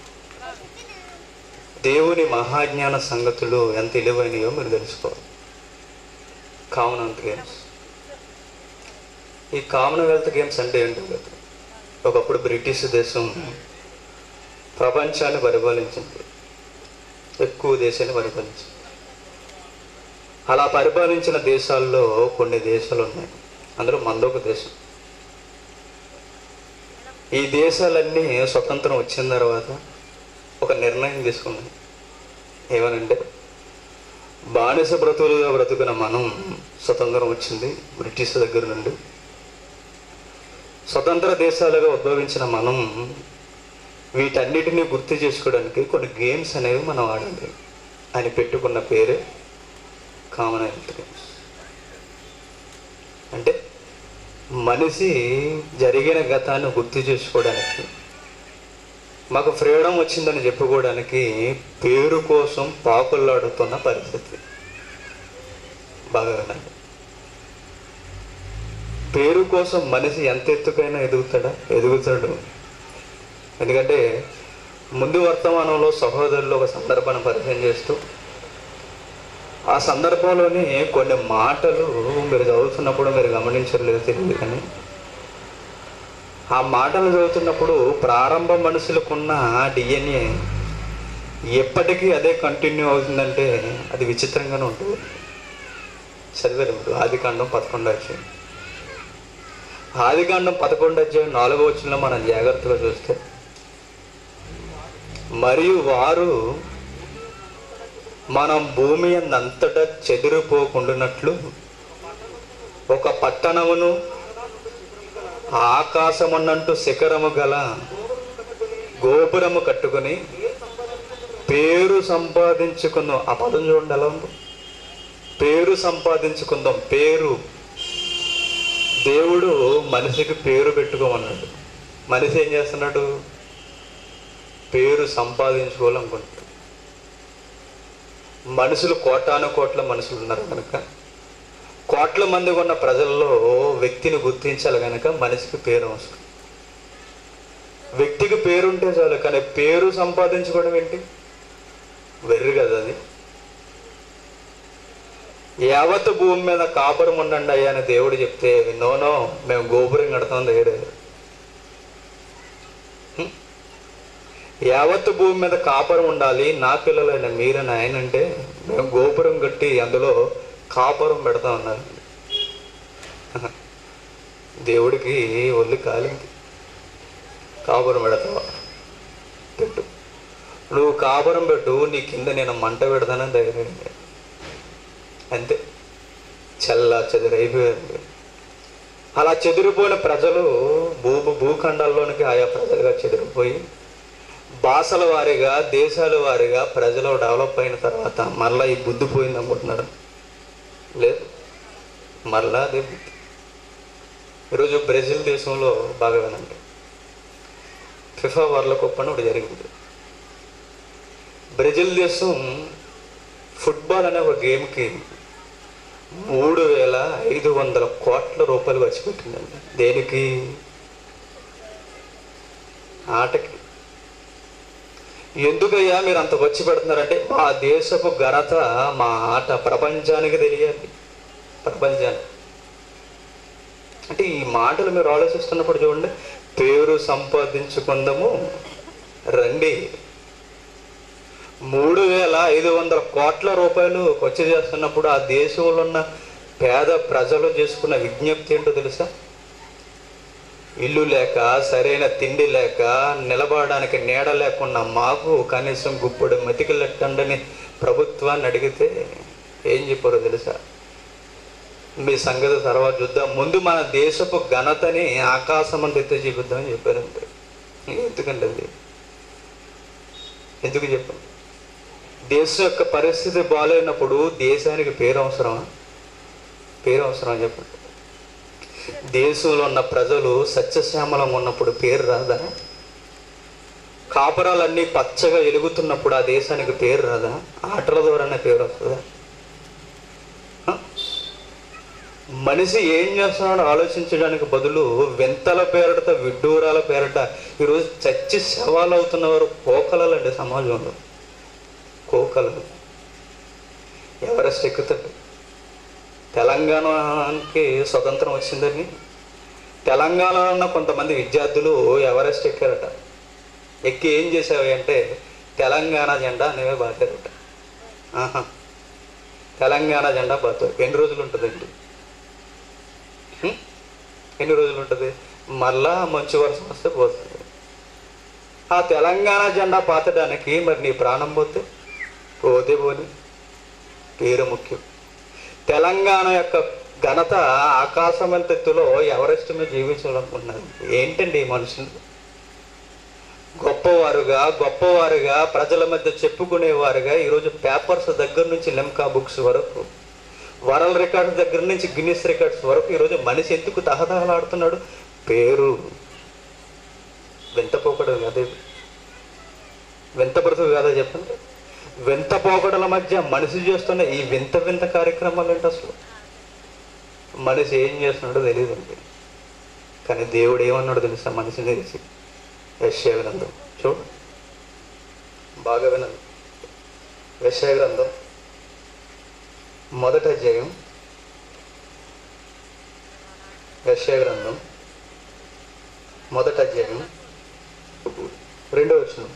దేవుని మహాజ్ఞాన సంగతులు ఎంత విలువైనయో మీరు తెలుసుకోవాలి కామన్వెల్త్ గేమ్స్ ఈ కామన్వెల్త్ గేమ్స్ అంటే ఏంటో కదా ఒకప్పుడు బ్రిటిష్ దేశం ప్రపంచాన్ని పరిపాలించింది ఎక్కువ దేశాన్ని పరిపాలించింది అలా పరిపాలించిన దేశాల్లో కొన్ని దేశాలు ఉన్నాయి అందులో మందొక దేశం ఈ దేశాలన్నీ స్వతంత్రం వచ్చిన తర్వాత ఒక నిర్ణయం తీసుకున్నాయి ఏమనంటే బానిస బ్రతుకులుగా బ్రతుకున్న మనం స్వతంత్రం వచ్చింది బ్రిటిష్ దగ్గర నుండి స్వతంత్ర దేశాలుగా ఉద్భవించిన మనం వీటన్నిటిని గుర్తు చేసుకోవడానికి కొన్ని గేమ్స్ అనేవి మనం ఆడాలి అని పెట్టుకున్న పేరే కామన్వెల్త్ గేమ్స్ అంటే మనిషి జరిగిన గతాన్ని గుర్తు చేసుకోవడానికి మాకు ఫ్రీడమ్ వచ్చిందని చెప్పుకోవడానికి పేరు కోసం పాకులాడుతున్న పరిస్థితి బాగా వినండి పేరు కోసం మనిషి ఎంత ఎత్తుకైనా ఎదుగుతాడా ఎదుగుతాడు ఎందుకంటే ముందు వర్తమానంలో సహోదరులు ఒక సందర్భాన్ని పరిచయం చేస్తూ ఆ సందర్భంలోని కొన్ని మాటలు మీరు చదువుతున్నప్పుడు మీరు గమనించలేదు తెలియదు కానీ ఆ మాటలు చదువుతున్నప్పుడు ప్రారంభ మనుషులకున్న డిఎన్ఏ ఎప్పటికీ అదే కంటిన్యూ అవుతుందంటే అది విచిత్రంగానే ఉంటుంది చదివారు మీరు ఆదికాండం పదకొండు అధ్యాయం ఆదికాండం పదకొండు అధ్యాయం నాలుగో వచ్చిన మనం జాగ్రత్తగా చూస్తే మరియు వారు మనం భూమి అంతటా చెదిరిపోకుండానట్లు ఒక పట్టణమును ఆకాశమున్నంటూ శిఖరము గల గోపురము కట్టుకొని పేరు సంపాదించుకుందాం ఆ పదం చూడండి ఎలా ఉందో పేరు సంపాదించుకుందాం పేరు దేవుడు మనిషికి పేరు పెట్టుకోమన్నాడు మనిషి ఏం చేస్తున్నాడు పేరు సంపాదించుకోవాలనుకుంటున్నాడు మనుషులు కోటాను కోట్ల మనుషులు ఉన్నారు కనుక కోట్ల మంది ఉన్న ప్రజల్లో వ్యక్తిని గుర్తించాలి కనుక మనిషికి పేరు అవసరం వ్యక్తికి పేరు ఉంటే చాలు కానీ పేరు సంపాదించుకోవడం ఏంటి వెర్రి కదా అది యావత్ భూమి మీద కాపురం ఉండండి అయ్యా అని దేవుడు చెప్తే నోనో మేము గోపురం కడతాం దగ్గర యావత్ భూమి మీద కాపురం ఉండాలి నా పిల్లలైన మీరని ఆయన అంటే మేము గోపురం కట్టి అందులో కాపురం పెడతా ఉన్నారు దేవుడికి ఒళ్ళు కాలింది కాపురం పెడతావా పెట్టు నువ్వు కాపురం పెట్టు నీ కింద నేను మంట పెడతానని ధైర్యం అంతే చల్ల చెదిరైపోయింది అలా చెదిరిపోయిన ప్రజలు భూ భూఖండాల్లోనికి ఆయా ప్రజలుగా చెదిరిపోయి భాషల వారీగా దేశాల వారీగా ప్రజలు డెవలప్ అయిన తర్వాత మరలా ఈ బుద్ధి పోయింది అనుకుంటున్నారు లేదు మరలా అదే బుద్ధి ఈరోజు బ్రెజిల్ దేశంలో బాగా వినండి ఫిఫా వరల్డ్ కప్ అని ఒకటి జరిగింది బ్రెజిల్ దేశం ఫుట్బాల్ అనే ఒక గేమ్కి మూడు వేల ఐదు వందల కోట్ల రూపాయలు ఖర్చు పెట్టిందండి దేనికి ఆటకి ఎందుకయ్యా మీరు అంత ఖర్చు పెడుతున్నారంటే మా దేశపు ఘనత మా ఆట ప్రపంచానికి తెలియాలి ప్రపంచానికి అంటే ఈ మాటలు మీరు ఆలోచిస్తున్నప్పుడు చూడండి పేరు సంపాదించుకుందాము రండి మూడు వేల ఐదు వందల కోట్ల రూపాయలు ఖర్చు చేస్తున్నప్పుడు ఆ దేశంలో ఉన్న పేద ప్రజలు చేసుకున్న విజ్ఞప్తి ఏంటో తెలుసా ఇల్లు లేక సరైన తిండి లేక నిలబడడానికి నీడ లేకున్న మాకు కనీసం గుప్పుడు మెతికిలెట్టండని ప్రభుత్వాన్ని అడిగితే ఏం చెప్పారో తెలుసా మీ సంగతి తర్వాత చూద్దాం ముందు మన దేశపు ఘనతని ఆకాశం అంత ఎత్తే చూపిద్దామని చెప్పారంటే ఎందుకంటే అది ఎందుకు చెప్పాను దేశం యొక్క పరిస్థితి బాగాలేనప్పుడు దేశానికి పేరు అవసరమా పేరు అవసరమా చెప్పండి దేశంలో ఉన్న ప్రజలు సత్యశ్యామలం ఉన్నప్పుడు పేరు రాదా కాపురాలన్నీ పచ్చగా ఎలుగుతున్నప్పుడు ఆ దేశానికి పేరు రాదా ఆటల ద్వారానే పేరు వస్తుందా హ? మనిషి ఏం చేస్తున్నాడో ఆలోచించడానికి బదులు వింతల పేరట విడ్డూరాల పేరట ఈరోజు చచ్చి శవాలు అవుతున్నవారు కోకలలండి సమాజంలో కోకలు ఎవరెస్ట్ ఎక్కుతాడు తెలంగాణకి స్వతంత్రం వచ్చిందని తెలంగాణలో ఉన్న కొంతమంది విద్యార్థులు ఎవరెస్ట్ ఎక్కారట ఎక్కి ఏం చేసావు అంటే తెలంగాణ జెండా అనేవే బాతారట ఆహా తెలంగాణ జెండా బాతారు ఎన్ని రోజులు ఉంటుందండి హ్మ్? ఎన్ని రోజులు ఉంటుంది మళ్ళా మంచు వర్షం వస్తే పోతుంది ఆ తెలంగాణ జెండా పాతడానికి మరి నీ ప్రాణం పోతే పోతే పోని పేరు ముఖ్యం తెలంగాణ యొక్క ఘనత ఆకాశమంత ఎత్తులో ఎవరెస్ట్ మీద జీవించాలనుకుంటున్నారు ఏంటండి ఈ మనుషులు గొప్పవారుగా గొప్పవారుగా ప్రజల మధ్య చెప్పుకునేవారుగా ఈరోజు పేపర్స్ దగ్గర నుంచి లెమ్కా బుక్స్ వరకు వరల్డ్ రికార్డ్స్ దగ్గర నుంచి గిన్నిస్ రికార్డ్స్ వరకు ఈరోజు మనిషి ఎందుకు తహతహలాడుతున్నాడు పేరు వింతపోకడం అదే వింత బ్రతుకు కదా చెప్పండి వింత పోకడల మధ్య మనిషి చేస్తున్న ఈ వింత వింత కార్యక్రమాలు ఏంటి అసలు మనిషి ఏం చేస్తున్నాడో తెలియదండి కానీ దేవుడు ఏమన్నాడు తెలుసా మనిషిని తెలిసి యశ్య గ్రంథం చూడు బాగా వినండి యశ్య గ్రంథం మొదట అధ్యాయం యశ్య గ్రంథం మొదట అధ్యాయం రెండో వచనం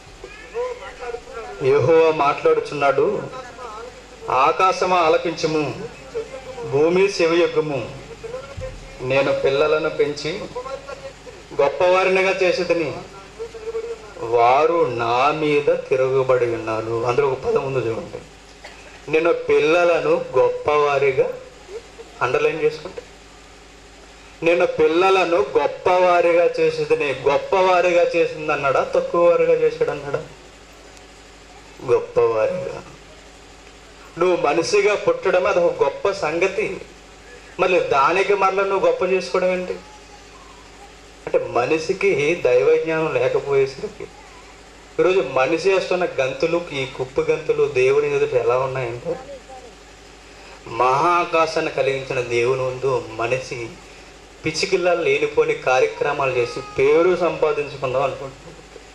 యెహోవా మాట్లాడుచున్నాడు ఆకాశమా ఆలకించుము భూమి శివయొగ్గుము నేను పిల్లలను పెంచి గొప్పవారినిగా చేసేదని వారు నా మీద తిరగబడి ఉన్నారు అందులో ఒక పదం ఉంది చూడండి నేను పిల్లలను గొప్పవారిగా అండర్లైన్ చేసుకుంటే నేను పిల్లలను గొప్పవారిగా చేసేదని గొప్పవారిగా చేసింది అన్నాడా తక్కువవారిగా చేశాడు అన్నాడా గొప్పవారిగా నువ్వు మనిషిగా పుట్టడం అది ఒక గొప్ప సంగతి మళ్ళీ దానికి మరలా నువ్వు గొప్ప చేసుకోవడం ఏంటి అంటే మనిషికి దైవజ్ఞానం లేకపోయేసరికి ఈరోజు మనిషి వేస్తున్న గంతులు ఈ కుప్పు గంతులు దేవుని ఎదుట ఎలా ఉన్నాయంటే మహాకాశాన్ని కలిగించిన దేవుని ముందు మనిషి పిచ్చికిల్లా లేనిపోని కార్యక్రమాలు చేసి పేరు సంపాదించుకుందాం అనుకుంటున్నాడు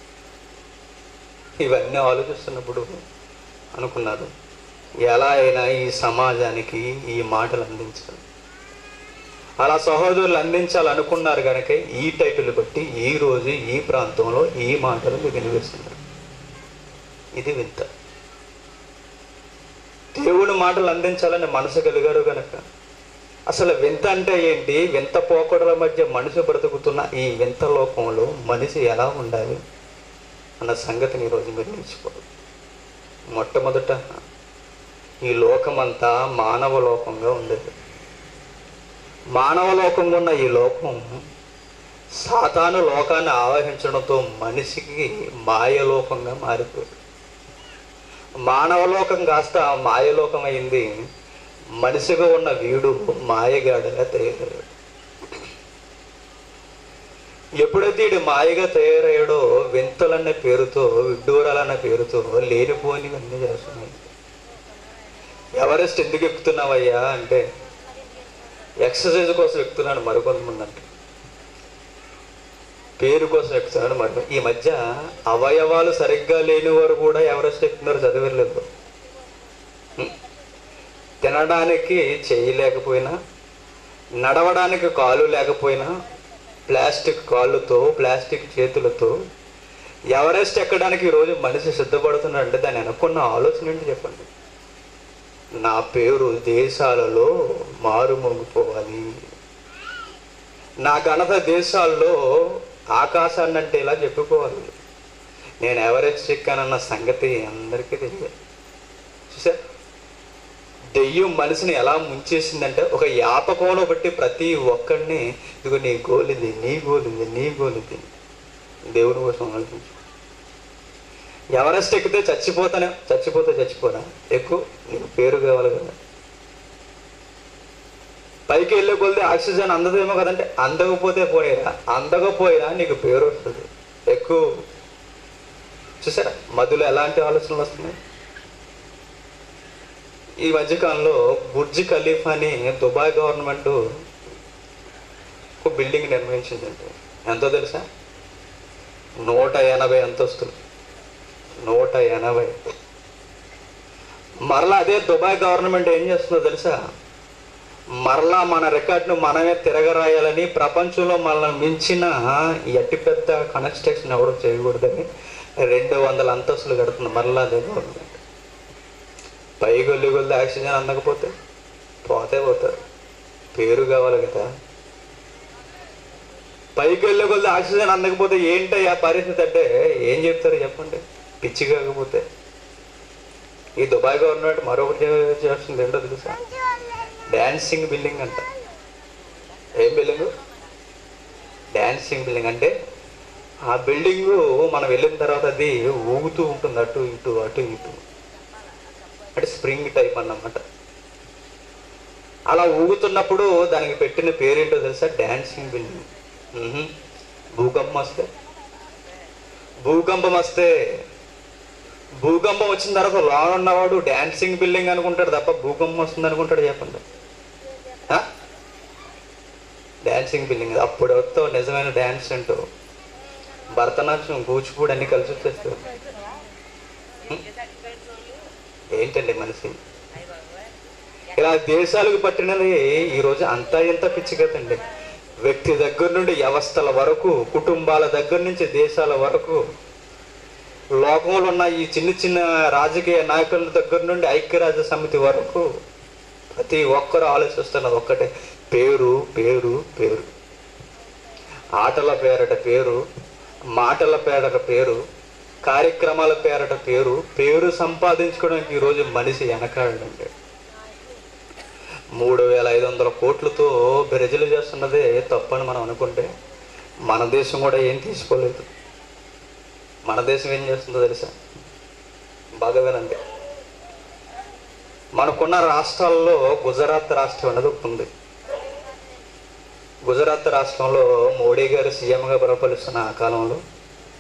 ఇవన్నీ ఆలోచిస్తున్నప్పుడు అనుకున్నారు ఎలా అయినా ఈ సమాజానికి ఈ మాటలు అందించాలి అలా సహోదరులు అందించాలనుకున్నారు కనుక ఈ టైటిల్ బట్టి ఈ రోజు ఈ ప్రాంతంలో ఈ మాటలు మీకు వినిపిస్తున్నారు ఇది వింత దేవుని మాటలు అందించాలని మనసు కలిగారు కనుక అసలు వింత అంటే ఏంటి వింత పోకడల మధ్య మనిషి బ్రతుకుతున్న ఈ వింత లోకంలో మనిషి ఎలా ఉండాలి అన్న సంగతిని ఈరోజు మీరు నేర్చుకోవాలి మొట్టమొదట ఈ లోకమంతా మానవ లోకంగా ఉండేది మానవ లోకంగా ఉన్న ఈ లోకం సాతాను లోకాన్ని ఆవహించడంతో మనిషికి మాయలోకంగా మారిపోయింది మానవలోకం కాస్త మాయలోకం అయింది మనిషిగా ఉన్న వీడు మాయగాడిగా తయారయ్యాడు ఎప్పుడైతే వీడు మాయగా తయారయ్యాడో వింతలన్న పేరుతో విడ్డూరాలన్న పేరుతో లేనిపోనివన్నీ చేస్తున్నాయి ఎవరెస్ట్ ఎందుకు ఎక్కుతున్నావయ్యా అంటే ఎక్సర్సైజ్ కోసం ఎక్కుతున్నాడు మరికొంతమంది అంటే పేరు కోసం ఎక్కుతున్నాడు మరి ఈ మధ్య అవయవాలు సరిగ్గా లేని వారు కూడా ఎవరెస్ట్ ఎక్కుతున్నారు చదివేలేదు తినడానికి చేయి లేకపోయినా నడవడానికి కాలు లేకపోయినా ప్లాస్టిక్ కాళ్ళతో ప్లాస్టిక్ చేతులతో ఎవరెస్ట్ ఎక్కడానికి ఈరోజు మనిషి సిద్ధపడుతున్నాడు అంటే దాన్ని అనుకున్న ఆలోచన ఏంటి చెప్పండి నా పేరు దేశాలలో మారుమోగిపోవాలి నా ఘనత దేశాల్లో ఆకాశాన్ని అంటే ఇలా చెప్పుకోవాలి నేను ఎవరెస్ట్ ఎక్కానన్న సంగతి అందరికీ తెలియదు చూసా దెయ్యం మనిషిని ఎలా ముంచేసిందంటే ఒక యాపకంలో బట్టి ప్రతి ఒక్కడిని ఇదిగో నీ గోల్ ఇది నీ గోల్ ఇది నీ గోల్ ఇది దేవుని కోసం ఆలోచించు ఎవరెస్ట్ ఎక్కితే చచ్చిపోతానే చచ్చిపోతే చచ్చిపోనా ఎక్కువ నీకు పేరు కావాలి కదా పైకి వెళ్ళే కొలితే ఆక్సిజన్ అందదేమో కదంటే అందకపోతే పోయిరా అందకపోయినా నీకు పేరు వస్తుంది ఎక్కువ చూసారా మధులో ఎలాంటి ఆలోచనలు వస్తున్నాయి ఈ మధ్యకాలంలో బుర్జ్ ఖలీఫ్ అని దుబాయ్ గవర్నమెంట్ ఒక బిల్డింగ్ నిర్మించిందండి ఎంతో తెలుసా నూట ఎనభై అంతస్తులు నూట ఎనభై మరలా అదే దుబాయ్ గవర్నమెంట్ ఏం చేస్తుందో తెలుసా మరలా మన రికార్డును మనమే తిరగరాయాలని ప్రపంచంలో మనల్ని మించిన ఈ అతి పెద్ద కన్స్ట్రక్షన్ ఎవరు చేయకూడదని రెండు వందల అంతస్తులు కడుతుంది మరలా అదే గవర్నమెంట్ పైగొల్లి కొద్ది ఆక్సిజన్ అందకపోతే పోతే పోతారు పేరు కావాలి కదా పైకి వెళ్ళే కొద్ది ఆక్సిజన్ అందకపోతే ఏంటయ్యా పరిస్థితి అంటే ఏం చెప్తారు చెప్పండి పిచ్చి కాకపోతే ఈ దుబాయ్ గవర్నమెంట్ మరొకటి చేస్తుంది ఏంటో తెలుసా డాన్సింగ్ బిల్డింగ్ అంట ఏం బిల్డింగ్ డాన్సింగ్ బిల్డింగ్ అంటే ఆ బిల్డింగ్ మనం వెళ్ళిన తర్వాత అది ఊగుతూ ఉంటుంది అటు ఇటు అటు ఇటు అంటే స్ప్రింగ్ టైప్ అన్నమాట అలా ఊగుతున్నప్పుడు దానికి పెట్టిన పేరేంటో తెలుసా డాన్సింగ్ బిల్డింగ్ మ్మ్హ. భూకంపం వస్తే భూకంపం వస్తే భూకంపం వచ్చిన తర్వాత లోన ఉన్నవాడు డాన్సింగ్ బిల్డింగ్ అనుకుంటాడు తప్ప భూకంపం వస్తుంది అనుకుంటాడు చెప్పండి ఆ? డాన్సింగ్ బిల్డింగ్ అప్పుడు వస్తావు నిజమైన డాన్స్ అంటూ భరతనాట్యం కూచిపూడి అన్ని కలిసి వచ్చేస్తావు ఏంటండి మనిషి ఇలా దేశాలకు పట్టినది ఈరోజు అంతా ఎంత పిచ్చి కదండి వ్యక్తి దగ్గర నుండి వ్యవస్థల వరకు కుటుంబాల దగ్గర నుంచి దేశాల వరకు లోకంలో ఉన్న ఈ చిన్న చిన్న రాజకీయ నాయకుల దగ్గర నుండి ఐక్యరాజ్య సమితి వరకు ప్రతి ఒక్కరు ఆలోచిస్తున్నది ఒక్కటే పేరు పేరు పేరు ఆటల పేరట పేరు మాటల పేరట పేరు కార్యక్రమాల పేరట పేరు పేరు సంపాదించుకోవడానికి ఈరోజు మనిషి వెనకాడండి మూడు వేల ఐదు వందల కోట్లతో బ్రెజిల్ చేస్తున్నదే తప్పని మనం అనుకుంటే మన దేశం కూడా ఏం తీసుకోలేదు మన దేశం ఏం చేస్తుందో తెలుసా బాగా వినండి మనకున్న రాష్ట్రాల్లో గుజరాత్ రాష్ట్రం అనేది ఒకటి ఉంది గుజరాత్ రాష్ట్రంలో మోడీ గారు సీఎంగా పరిపాలిస్తున్న ఆ కాలంలో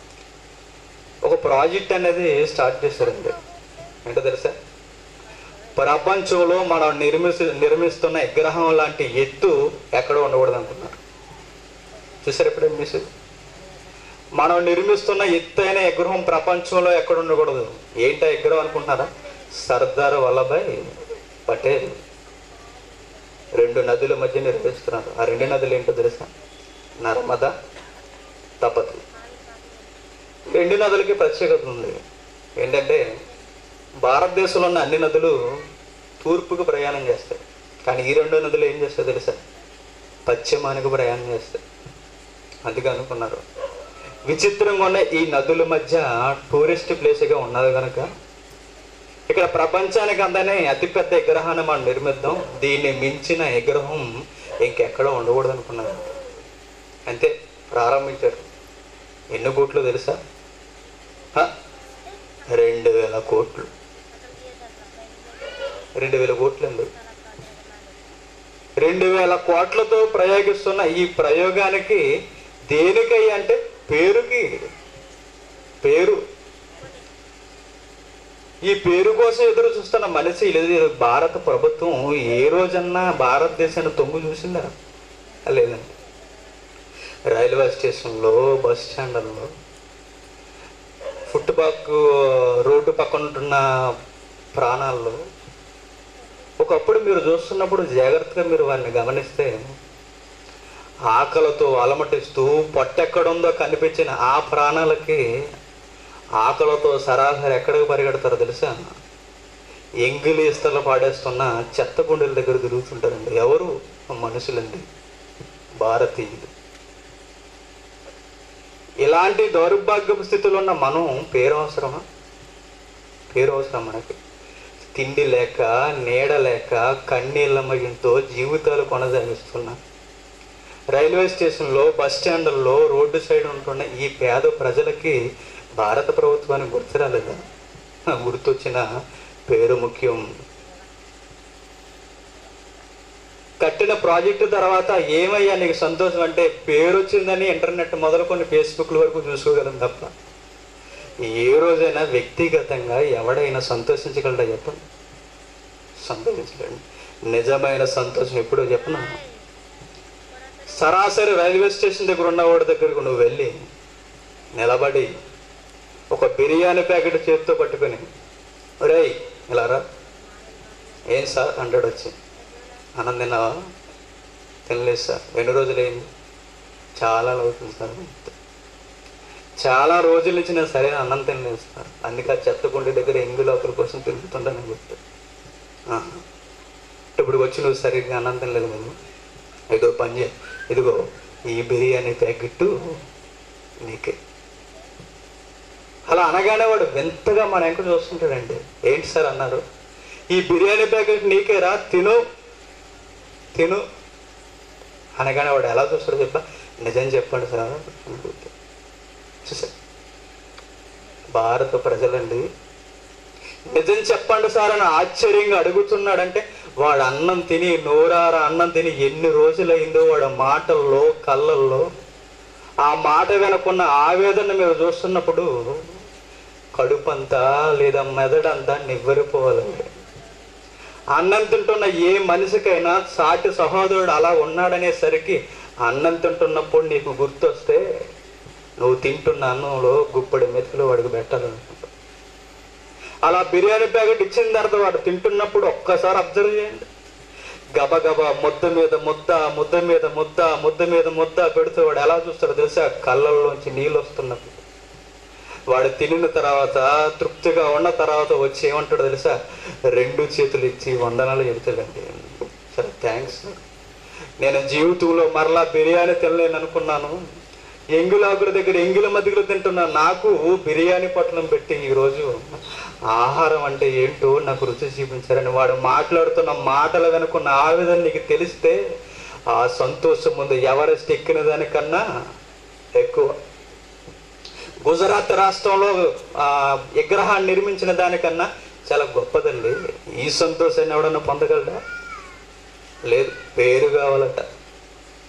ఒక ప్రాజెక్ట్ అనేది స్టార్ట్ చేశారండి ఏంటో తెలుసా ప్రపంచంలో మనం నిర్మిసి నిర్మిస్తున్న విగ్రహం లాంటి ఎత్తు ఎక్కడ ఉండకూడదు అనుకున్నారు చూసారు ఎప్పుడైనా మెసేజ్ మనం నిర్మిస్తున్న ఎత్తైన విగ్రహం ప్రపంచంలో ఎక్కడ ఉండకూడదు ఏంటా విగ్రహం అనుకుంటున్నారా సర్దార్ వల్లభాయ్ పటేల్ రెండు నదుల మధ్య నిర్మిస్తున్నారు ఆ రెండు నదులు ఏంటో తెలుసా నర్మదా తపతి రెండు నదులకి ప్రత్యేకత ఉంది ఏంటంటే భారతదేశంలో ఉన్న అన్ని నదులు తూర్పుకు ప్రయాణం చేస్తాయి కానీ ఈ రెండు నదులు ఏం చేస్తాయో తెలుసా పశ్చిమానికి ప్రయాణం చేస్తాయి అందుకే అనుకున్నారు విచిత్రంగా ఉన్న ఈ నదుల మధ్య టూరిస్ట్ ప్లేస్గా ఉన్నది కనుక ఇక్కడ ప్రపంచానికి అందనే అతిపెద్ద విగ్రహాన్ని మనం నిర్మిద్దాం దీన్ని మించిన విగ్రహం ఇంకెక్కడ ఉండకూడదు అనుకున్నారు అంతే ప్రారంభించారు ఎన్ని కోట్లు తెలుసా హ? రెండు వేల కోట్లు రెండు వేల కోట్లు అండి రెండు వేల కోట్లతో ప్రయోగిస్తున్న ఈ ప్రయోగానికి దేనికై అంటే పేరుకి పేరు ఈ పేరు కోసం ఎదురు చూస్తున్న మనిషి లేదు భారత ప్రభుత్వం ఏ రోజన్నా భారతదేశాన్ని తొంగు చూసిందా లేదండి రైల్వే స్టేషన్లో బస్ స్టాండ్లలో ఫుట్పాత్ రోడ్డు పక్కన ఉంటున్న ప్రాణాల్లో ఒకప్పుడు మీరు చూస్తున్నప్పుడు జాగ్రత్తగా మీరు వారిని గమనిస్తే ఆకలితో అలమటిస్తూ పొట్టెక్కడుందో కనిపించిన ఆ ప్రాణాలకి ఆకలితో సరాసరి ఎక్కడికి పరిగెడతారో తెలుసా ఎంగిలి ఇస్తలు పాడేస్తున్న చెత్త గుండెల దగ్గర తిరుగుతుంటారండి ఎవరు మనుషులండి భారతీయులు ఇలాంటి దౌర్భాగ్యపు స్థితిలో ఉన్న మనం పేరు అవసరమా పేరు అవసరం మనకి తిండి లేక నీడ లేక కన్నీళ్ళ మయంతో జీవితాలు కొనసాగిస్తున్నా రైల్వే స్టేషన్లో బస్ స్టాండ్లలో రోడ్డు సైడ్ ఉంటున్న ఈ పేద ప్రజలకి భారత ప్రభుత్వానికి గుర్తు రాలేదా గుర్తొచ్చిన పేరు ముఖ్యం కట్టిన ప్రాజెక్టు తర్వాత ఏమయ్యా నీకు సంతోషం అంటే పేరు వచ్చిందని ఇంటర్నెట్ మొదలుకొని ఫేస్బుక్ వరకు చూసుకోగలం తప్ప ఏ రోజైనా వ్యక్తిగతంగా ఎవడైనా సంతోషించగలడా చెప్పండి సంతోషించలేండి నిజమైన సంతోషం ఎప్పుడో చెప్పను సరాసరి రైల్వే స్టేషన్ దగ్గర ఉన్న వాడి దగ్గరకు నువ్వు వెళ్ళి నిలబడి ఒక బిర్యానీ ప్యాకెట్ చేతితో పట్టుకొని ఒరేయ్ ఇలా రా ఏం సార్ అంటాడు వచ్చి అన్నం తిన్నావా తినలేదు సార్ ఎన్ని రోజులు అయింది చాలా అవుతుంది సార్ చాలా రోజుల నుంచి నేను సరైన అన్నం తినలేదు సార్ అందుకే ఆ చెత్తకుండి దగ్గర ఎంగులు ఒకరి కోసం తిరుగుతుంటాను గుర్తు ఆహా. ఇప్పుడు వచ్చి నువ్వు సరిగ్గా అన్నం తినలేదు నేను ఇదో పని చేయి ఇదిగో ఈ బిర్యానీ ప్యాకెట్ నీకే అలా అనగానే వాడు వింతగా మన ఎంక చూస్తుంటాడండి ఏంటి సార్ అన్నారు ఈ బిర్యానీ ప్యాకెట్ నీకేరా తిను తిను అనగానే వాడు ఎలా చూస్తాడో చెప్ప నిజం చెప్పండి సార్ చూసా భారత ప్రజలండి నిజం చెప్పండి సార్ అని ఆశ్చర్యంగా అడుగుతున్నాడంటే వాడు అన్నం తిని నోరార అన్నం తిని ఎన్ని రోజులైందో వాడు మాటల్లో కళ్ళల్లో ఆ మాట వెనకున్న ఆవేదన మీరు చూస్తున్నప్పుడు కడుపంతా లేదా మెదడంతా నివ్వరిపోవాలండి అన్నం తింటున్న ఏ మనిషికైనా సాటి సహోదరుడు అలా ఉన్నాడనేసరికి అన్నం తింటున్నప్పుడు నీకు గుర్తొస్తే నువ్వు తింటున్న అన్నంలో గుప్పడి మెతుకులు వాడికి పెట్టాలనుకుంటా అలా బిర్యానీ ప్యాకెట్ ఇచ్చిన తర్వాత వాడు తింటున్నప్పుడు ఒక్కసారి అబ్జర్వ్ చేయండి గబగబా ముద్ద మీద ముద్ద ముద్ద మీద ముద్ద ముద్ద మీద ముద్ద పెడుతూ వాడు ఎలా చూస్తాడో తెలుసా కళ్ళల్లోంచి నీళ్ళు వస్తున్నప్పుడు వాడు తినిన తర్వాత తృప్తిగా ఉన్న తర్వాత వచ్చి ఏమంటాడో తెలుసా రెండు చేతులు ఇచ్చి వందనాలు చెబుతాడండి సరే థ్యాంక్స్ నేను జీవితంలో మరలా బిర్యానీ తినలేను అనుకున్నాను ఎంగులాకుల దగ్గర ఎంగుల మధ్యలో తింటున్న నాకు బిర్యానీ పొట్లం పెట్టి ఈరోజు ఆహారం అంటే ఏంటో నాకు రుచి చూపించారని వాడు మాట్లాడుతున్న మాటలు వెనుకున్న ఆవేదన నీకు తెలిస్తే ఆ సంతోషం ముందు ఎవరెస్ట్ ఎక్కిన దానికన్నా ఎక్కువ గుజరాత్ రాష్ట్రంలో ఆ విగ్రహాన్ని నిర్మించిన దానికన్నా చాలా గొప్పదండి ఈ సంతోషాన్ని ఎవడన్నా పొందగలడా లేదు పేరు కావాలట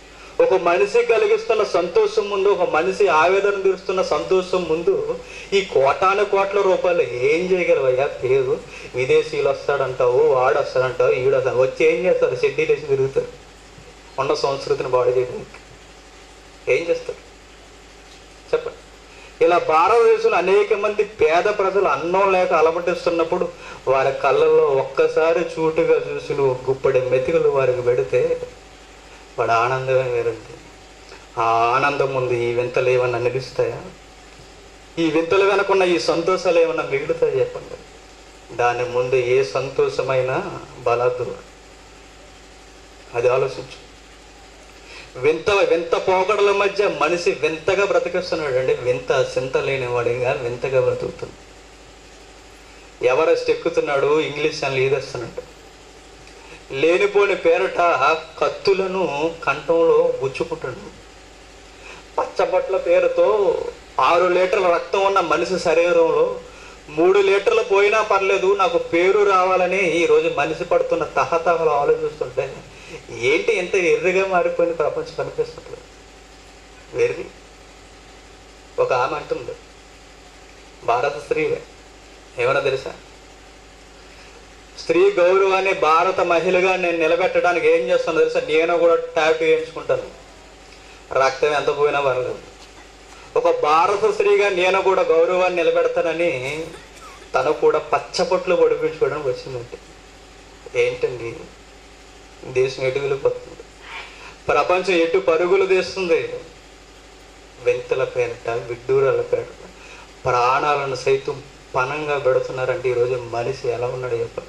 ఒక మనిషి కలిగిస్తున్న సంతోషం ముందు ఒక మనిషి ఆవేదన తీరుస్తున్న సంతోషం ముందు ఈ కోటాను కోట్ల రూపాయలు ఏం చేయగలవయ్యా పేరు విదేశీయులు వస్తాడంటావు వాడు వస్తాడంటావు ఈడు వస్తాడు వచ్చి ఏం చేస్తారు షెడ్యూల్ వేసి తిరుగుతారు ఉన్న సంస్కృతిని బాడీ చేయడానికి ఏం చేస్తారు చెప్పండి ఇలా భారతదేశంలో అనేక మంది పేద ప్రజలు అన్నం లేక అలమటిస్తున్నప్పుడు వారి కళ్ళల్లో ఒక్కసారి చూటుగా చూసి నువ్వు గుప్పడి మెతుకులు వారికి పెడితే వాడి ఆనందమే వేరుంది ఆ ఆనందం ముందు ఈ వింతలు ఏమన్నా నిలుస్తాయా ఈ వింతలు వెనకున్న ఈ సంతోషాలు ఏమన్నా మిగులుతాయి చెప్పండి దాని ముందు ఏ సంతోషమైనా బలదు అది ఆలోచించు వింత వింత పోకడల మధ్య మనిషి వింతగా బ్రతికిస్తున్నాడు అండి వింత చింత లేనివాడిగా వింతగా బ్రతుకుతున్నాడు ఎవరెస్ట్ ఎక్కుతున్నాడు ఇంగ్లీష్ ఛానల్ ఈదేస్తున్నాడు లేనిపోని పేరట కత్తులను కంఠంలో గుచ్చుకుంటాడు పచ్చబట్ల పేరుతో ఆరు లీటర్ల రక్తం ఉన్న మనిషి శరీరంలో మూడు లీటర్లు పోయినా పర్లేదు నాకు పేరు రావాలని ఈరోజు మనిషి పడుతున్న తహతహలు ఆలోచిస్తుంటే ఏంటి ఎంత ఎర్రిగా మారిపోయిన ప్రపంచం కనిపిస్తుంది వెర్రి ఒక ఆమె అంటుంది భారత స్త్రీవే ఏమన్నా తెలుసా స్త్రీ గౌరవాన్ని భారత మహిళగా నేను నిలబెట్టడానికి ఏం చేస్తాను తెలుసా నేను కూడా ట్యాటూ వేయించుకుంటాను రక్తం ఎంత పోయినా పర్లేదు ఒక భారత స్త్రీగా నేను కూడా గౌరవాన్ని నిలబెడతానని తను కూడా పచ్చపొట్లు పొడిపించుకోవడానికి వచ్చిందంటే ఏంటండి దేశం ఎటు వెళ్ళిపోతుంది ప్రపంచం ఎటు పరుగులు తీస్తుంది వెంతల పేరిట విడ్డూరాల పేరిట ప్రాణాలను సైతం పనంగా పెడుతున్నారంటే ఈరోజు మనిషి ఎలా ఉన్నాడు చెప్పండి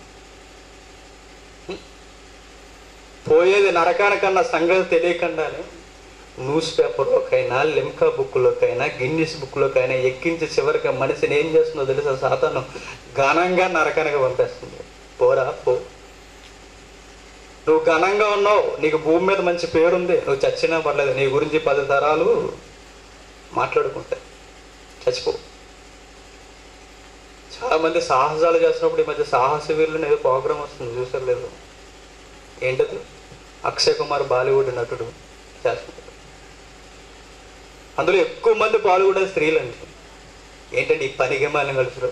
పోయేది నరకానికన్నా సంగతి తెలియకుండానే న్యూస్ పేపర్లోకైనా లిమ్కా బుక్లోకైనా గిన్నిస్ బుక్లోకైనా ఎక్కించి చివరికి మనిషిని ఏం చేస్తుందో తెలుసా సాతాను ఘనంగా నరకానికి పంపేస్తుంది పోరా పో నువ్వు ఘనంగా ఉన్నావు నీకు భూమి మీద మంచి పేరుంది నువ్వు చచ్చినా పర్లేదు నీ గురించి పది తరాలు మాట్లాడుకుంటాయి చచ్చిపో చాలా మంది సాహసాలు చేస్తున్నప్పుడు ఈ మధ్య సాహస వీరులు ఏదో ప్రోగ్రామ్ వస్తుంది చూసారు లేదు ఏంటది అక్షయ్ కుమార్ బాలీవుడ్ నటుడు చేస్తున్నాడు అందులో ఎక్కువ మంది పాల్గొనే స్త్రీలండి ఏంటంటే ఈ పనికి మాలిన కలుసురు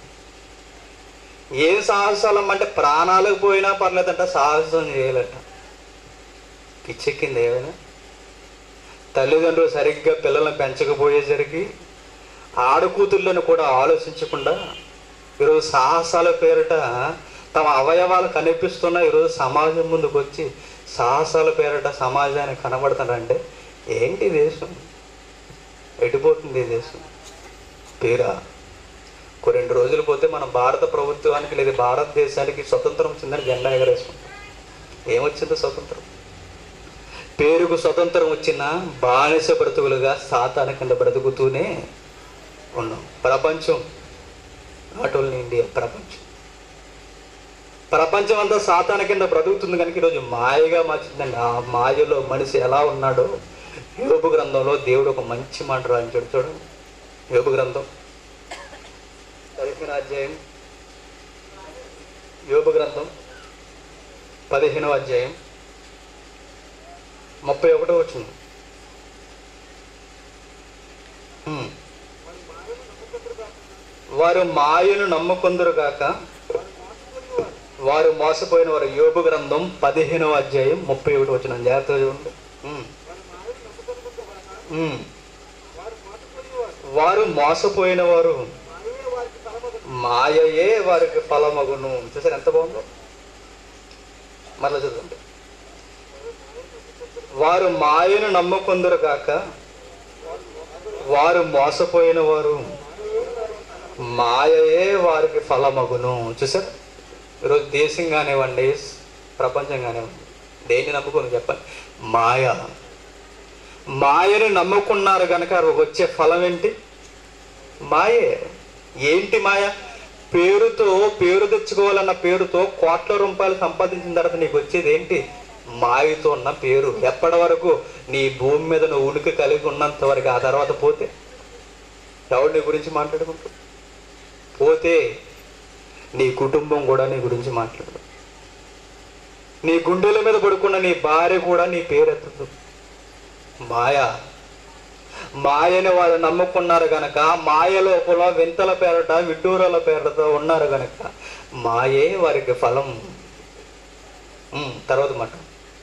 ఏం సాహసాలం అంటే ప్రాణాలకు పోయినా పర్లేదంట సాహసం చేయాలట పిచ్చెక్కింది ఏమైనా తల్లిదండ్రులు సరిగ్గా పిల్లల్ని పెంచకపోయేసరికి ఆడకూతుర్లను కూడా ఆలోచించకుండా ఈరోజు సాహసాల పేరిట తమ అవయవాలు కనిపిస్తున్న ఈరోజు సమాజం ముందుకు వచ్చి సాహసాల పేరిట సమాజానికి కనబడుతున్నారంటే ఏంటి ఈ దేశం ఎటుపోతుంది ఈ దేశం పేరా ఒక రెండు రోజులు పోతే మన భారత ప్రభుత్వానికి లేదా భారతదేశానికి స్వతంత్రం వచ్చిందని జెండా ఎగరేసుకుంటాం ఏమొచ్చిందో స్వతంత్రం పేరుకు స్వతంత్రం వచ్చిన బానిస బ్రతుకులుగా సాతాన కింద బ్రతుకుతూనే ఉన్నాం ప్రపంచం నాట్ ఓన్లీ ఇండియా ప్రపంచం ప్రపంచం అంతా సాతాన కింద బ్రతుకుతుంది కనుక ఈరోజు మాయగా మార్చిందండి ఆ మాయలో మనిషి ఎలా ఉన్నాడో యోగు గ్రంథంలో దేవుడు ఒక మంచి మాట రాయించాడు చూడండి యోగు గ్రంథం పదిహేను అధ్యాయం యోగు గ్రంథం పదిహేనవ అధ్యాయం ముప్పై ఒకటో వచ్చింది హ్మ్. వారు మాయను నమ్ముకుందరు కాక వారు మోసపోయిన వారు యోగు గ్రంథం పదిహేనవ అధ్యాయం ముప్పై ఒకటి వచ్చిన జాగ్రత్తగా చూడండి హ్మ్. హ్మ్. వారు మోసపోయిన వారు మాయయే వారికి ఫలమగును చూసారు ఎంత బాగుందో మరలా చదవండి వారు మాయను నమ్ముకుందరు కాక వారు మోసపోయిన వారు మాయయే వారికి ఫలమగును చూసారు ఈరోజు దేశం కానివ్వండి ప్రపంచం కానివ్వండి దేన్ని నమ్ముకుని చెప్పండి మాయ మాయను నమ్ముకున్నారు కనుక వచ్చే ఫలం ఏంటి మాయే ఏంటి మాయ పేరుతో పేరు తెచ్చుకోవాలన్న పేరుతో కోట్ల రూపాయలు సంపాదించిన తర్వాత నీకు వచ్చేది ఏంటి మాయతో ఉన్న పేరు ఎప్పటి వరకు నీ భూమి మీద నువ్వు ఉనికి కలిగి ఉన్నంత వరకు ఆ తర్వాత పోతే ఎవడు నీ గురించి మాట్లాడుకుంటూ పోతే నీ కుటుంబం కూడా నీ గురించి మాట్లాడదు నీ గుండెల మీద పడుకున్న నీ భార్య కూడా నీ పేరు ఎత్తదు మాయ మాయని వాళ్ళు నమ్ముకున్నారు గనక మాయ లోపల వింతల పేరట విడ్డూరాల పేరట ఉన్నారు గనక మాయే వారికి ఫలం ఉమ్, తర్వాత మాట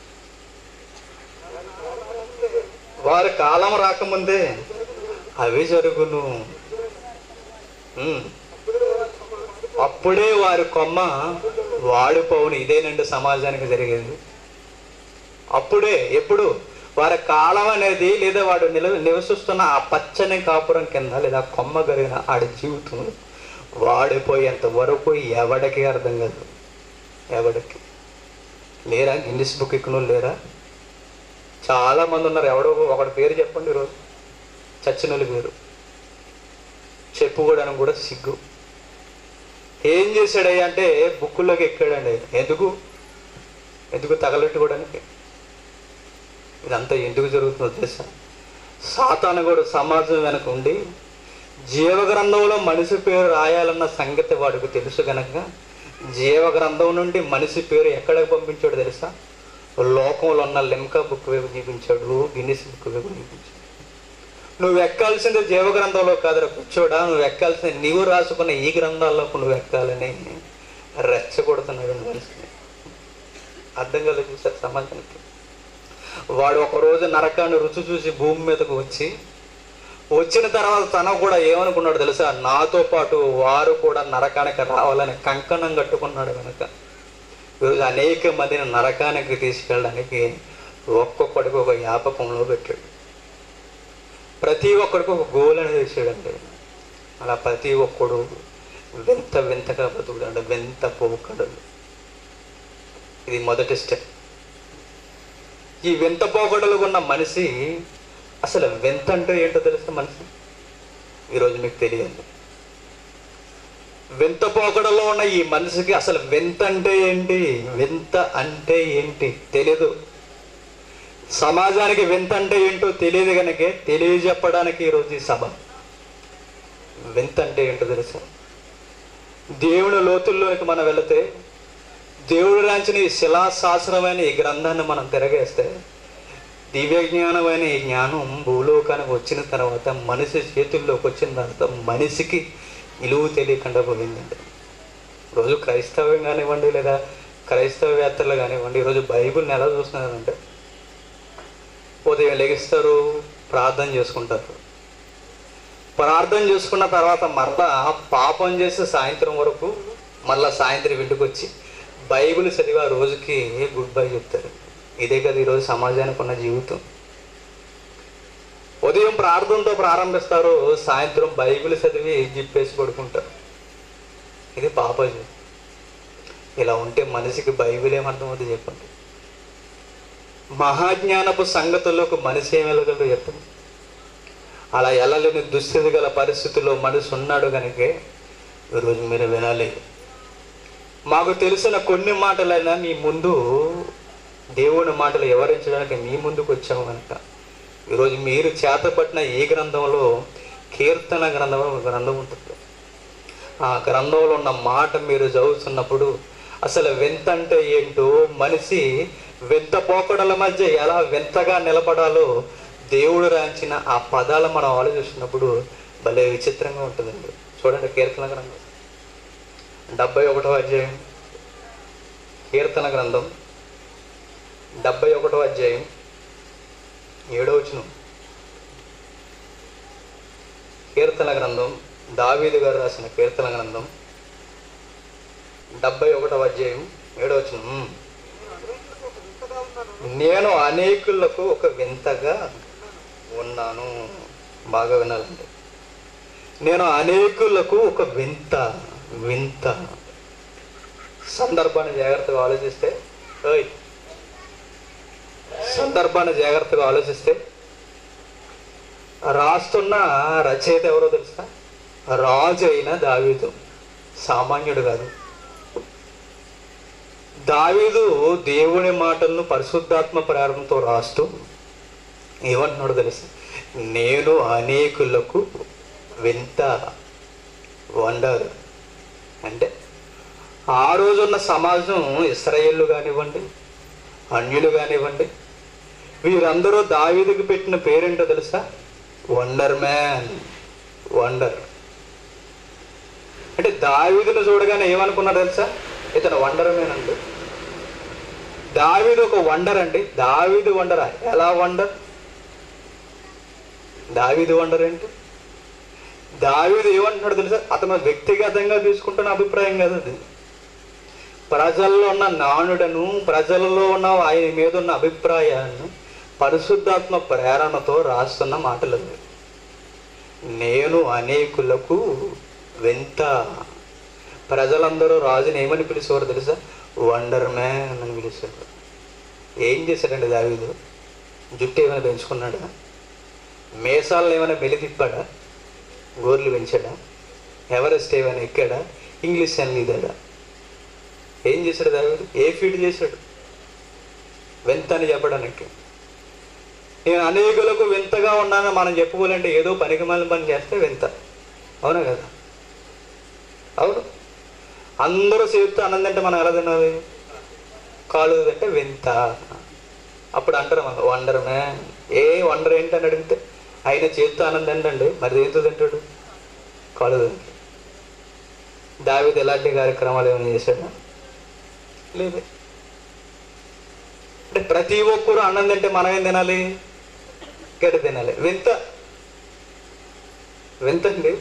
వారి కాలం రాకముందే అవి జరుగును ఉమ్. అప్పుడే వారి కొమ్మ వాడిపోవును ఇదేనండి సమాజానికి జరిగేది అప్పుడే ఎప్పుడు వారి కాలం అనేది లేదా వాడు నిల నివసిస్తున్న ఆ పచ్చని కాపురం కింద లేదా కొమ్మ కలిగిన ఆడి జీవితం వాడిపోయేంత వరకు ఎవడికి అర్థం కాదు ఎవడికి లేరా గిన్నిస్ బుక్ ఎక్కిన లేరా చాలా మంది ఉన్నారు ఎవడో ఒకటి పేరు చెప్పండి ఈరోజు చచ్చిన వాళ్ళ పేరు చెప్పుకోవడానికి కూడా సిగ్గు ఏం చేశాడయ్యా అంటే బుక్కుల్లోకి ఎక్కాడండి ఎందుకు ఎందుకు తగలెట్టుకోవడానికి ఇదంతా ఎందుకు జరుగుతుందో తెలుసా సాతాను కూడా సమాజం వెనక ఉండి జీవగ్రంథంలో మనిషి పేరు రాయాలన్న సంగతి వాడికి తెలుసు గనక జీవగ్రంథం నుండి మనిషి పేరు ఎక్కడికి పంపించాడు తెలుసా లోకంలో ఉన్న లిమ్కా బుక్ వైపు చూపించాడు గిన్నిస్ బుక్ వైపు చూపించాడు నువ్వు ఎక్కాల్సింది జీవగ్రంథంలో కాదురా కూర్చోడా నువ్వు ఎక్కాల్సింది నీవు రాసుకున్న ఈ గ్రంథాల్లోకి నువ్వు ఎక్కాలని రెచ్చగొడుతున్నాడు మనిషిని అర్థం కాలేదు చూసారు సమాజానికి వాడు ఒక రోజు నరకాన్ని రుచి చూసి భూమి మీదకు వచ్చి వచ్చిన తర్వాత తన కూడా ఏమనుకున్నాడు తెలుసా నాతో పాటు వారు కూడా నరకానికి రావాలని కంకణం కట్టుకున్నాడు కనుక ఈరోజు అనేక మందిని నరకానికి తీసుకెళ్ళడానికి ఒక్కొక్కడికి ఒక జ్ఞాపకంలో పెట్టాడు ప్రతి ఒక్కడికి ఒక గోల్ అనేది వేసాడండి అలా ప్రతి ఒక్కడు వింత వింతగా బతుకుతాడు వింత పోకడు ఇది మొదటి స్టెప్ ఈ వింత పోకడలు ఉన్న మనిషి అసలు వింత అంటే ఏంటో తెలుసా మనిషి ఈరోజు మీకు తెలియదు వింత పోకడలో ఉన్న ఈ మనిషికి అసలు వింత అంటే ఏంటి వింత అంటే ఏంటి తెలియదు సమాజానికి వింత అంటే ఏంటో తెలియదు కనుక తెలియజెప్పడానికి ఈరోజు ఈ సభ వింత అంటే ఏంటో తెలుసా దేవుని లోతుల్లోకి మనం వెళితే దేవుడు రాంచిన ఈ శిలాశాస్త్రమైన ఈ గ్రంథాన్ని మనం తిరగేస్తే దివ్య జ్ఞానమైన ఈ జ్ఞానం భూలోకానికి వచ్చిన తర్వాత మనిషి చేతుల్లోకి వచ్చిన తర్వాత మనిషికి విలువ తెలియకుండా పోయిందండి రోజు క్రైస్తవం కానివ్వండి లేదా క్రైస్తవేత్తలు కానివ్వండి ఈరోజు బైబిల్ని ఎలా చూస్తున్నారంటే ఉదయం లెగిస్తారు ప్రార్థన చేసుకుంటారు ప్రార్థన చేసుకున్న తర్వాత మరలా పాపం చేసి సాయంత్రం వరకు మళ్ళా సాయంత్రం ఇంటికి వచ్చి బైబిల్ చదివి ఆ రోజుకి గుడ్ బై చెప్తారు ఇదే కదా ఈరోజు సమాజానికి ఉన్న జీవితం ఉదయం ప్రార్థనతో ప్రారంభిస్తారు సాయంత్రం బైబిల్ చదివి జిప్పేసి పడుకుంటారు ఇది పాపజీ ఇలా ఉంటే మనిషికి బైబిల్ ఏమర్థమవుతుంది చెప్పండి మహాజ్ఞానపు సంగతుల్లోకి మనిషి ఏం వెళ్ళగలరు చెప్పండి అలా వెళ్ళలేని దుస్థితి గల పరిస్థితుల్లో మనిషి ఉన్నాడు కనుక ఈరోజు మీరు వినాలి మాకు తెలిసిన కొన్ని మాటలైనా మీ ముందు దేవుని మాటలు వివరించడానికి మీ ముందుకు వచ్చాము కనుక ఈరోజు మీరు చేతపట్టిన ఈ గ్రంథంలో కీర్తన గ్రంథం అని ఒక గ్రంథం ఉంటుంది ఆ గ్రంథంలో ఉన్న మాట మీరు చదువుతున్నప్పుడు అసలు వింత అంటే ఏంటో మనిషి వింత పోకడల మధ్య ఎలా వింతగా నిలబడాలో దేవుడు రాంచిన ఆ పదాలు మనం ఆలోచిస్తున్నప్పుడు భలే విచిత్రంగా ఉంటుందండి చూడండి కీర్తన గ్రంథం డెబ్బై ఒకటో అధ్యాయం కీర్తన గ్రంథం డెబ్బై ఒకటో అధ్యాయం ఏడో వచనం కీర్తన గ్రంథం దావీదు గారు రాసిన కీర్తన గ్రంథం డెబ్బై ఒకటో అధ్యాయం ఏడో వచనం నేను అనేకులకు ఒక వింతగా ఉన్నాను బాగా వినాలండి నేను అనేకులకు ఒక వింత వింత సందర్భాన్ని జాగ్రత్తగా ఆలోచిస్తే ఓయ్ సందర్భాన్ని జాగ్రత్తగా ఆలోచిస్తే రాస్తున్న రచయిత ఎవరో తెలుసా రాజు అయిన దావీదు సామాన్యుడు కాదు దావీదు దేవుని మాటలను పరిశుద్ధాత్మ ప్రేరణతో రాస్తూ ఏమంటున్నాడు తెలుసా నేను అనేకులకు వింత వండర్ అంటే ఆ రోజున్న సమాజం ఇస్రాయేళ్ళు కానివ్వండి అన్యులు కానివ్వండి వీరందరూ దావీదుకు పెట్టిన పేరేంటో తెలుసా వండర్ మ్యాన్ వండర్ అంటే దావీదును చూడగానే ఏమనుకున్నారు తెలుసా ఇతను వండర్ మ్యాన్ అండి దావీదు ఒక వండర్ అండి దావీదు వండరా ఎలా వండర్ దావీదు వండర్ ఏంటి దావీదు ఏమంటున్నాడు తెలుసా అతను వ్యక్తిగతంగా తీసుకుంటున్న అభిప్రాయం కదా అది ప్రజల్లో ఉన్న నానుడను ప్రజలలో ఉన్న ఆయన మీద ఉన్న అభిప్రాయాన్ని పరిశుద్ధాత్మ ప్రేరణతో రాస్తున్న మాటలు అవి. నేను అనేకులకు వింత ప్రజలందరూ రాజుని ఏమని పిలిచేవారు తెలుసా వండర్ మ్యాన్ అని పిలిచేవారు ఏం చేశాడండి దావీదు జుట్టు ఏమైనా పెంచుకున్నాడా మేసాలను ఏమైనా మెలితిప్పాడా గోర్లు పెంచాడా ఎవరెస్ట్ ఏమైనా ఎక్కాడా ఇంగ్లీష్ చదివిదాడా ఏం చేశాడు దావీదు ఏ ఫీట్ చేశాడు వింత అని చెప్పడానికి నేను అనేకులకు వింతగా ఉన్నానని మనం చెప్పుకోవాలంటే ఏదో పనికి మళ్ళీ పని చేస్తే వింత అవునా కదా అవును అందరూ చేతితో ఆనందంటే మనం ఎలా తినాలి కాలు అంటే వింత అప్పుడు అంటారు మనం వండర్ మ్యాన్ ఏ వండర్ ఏంటి అని అడిగితే ఆయన చేతితో ఆనందం ఏంటండి మరి దేంతో తింటాడు కాలు తింటాడు దావిది ఎలాంటి కార్యక్రమాలు ఏమైనా చేశాడా లేదు అంటే ప్రతి ఒక్కరు అన్నం తింటే మనం ఏం తినాలి గడ్డి తినాలి వింత వింత అండి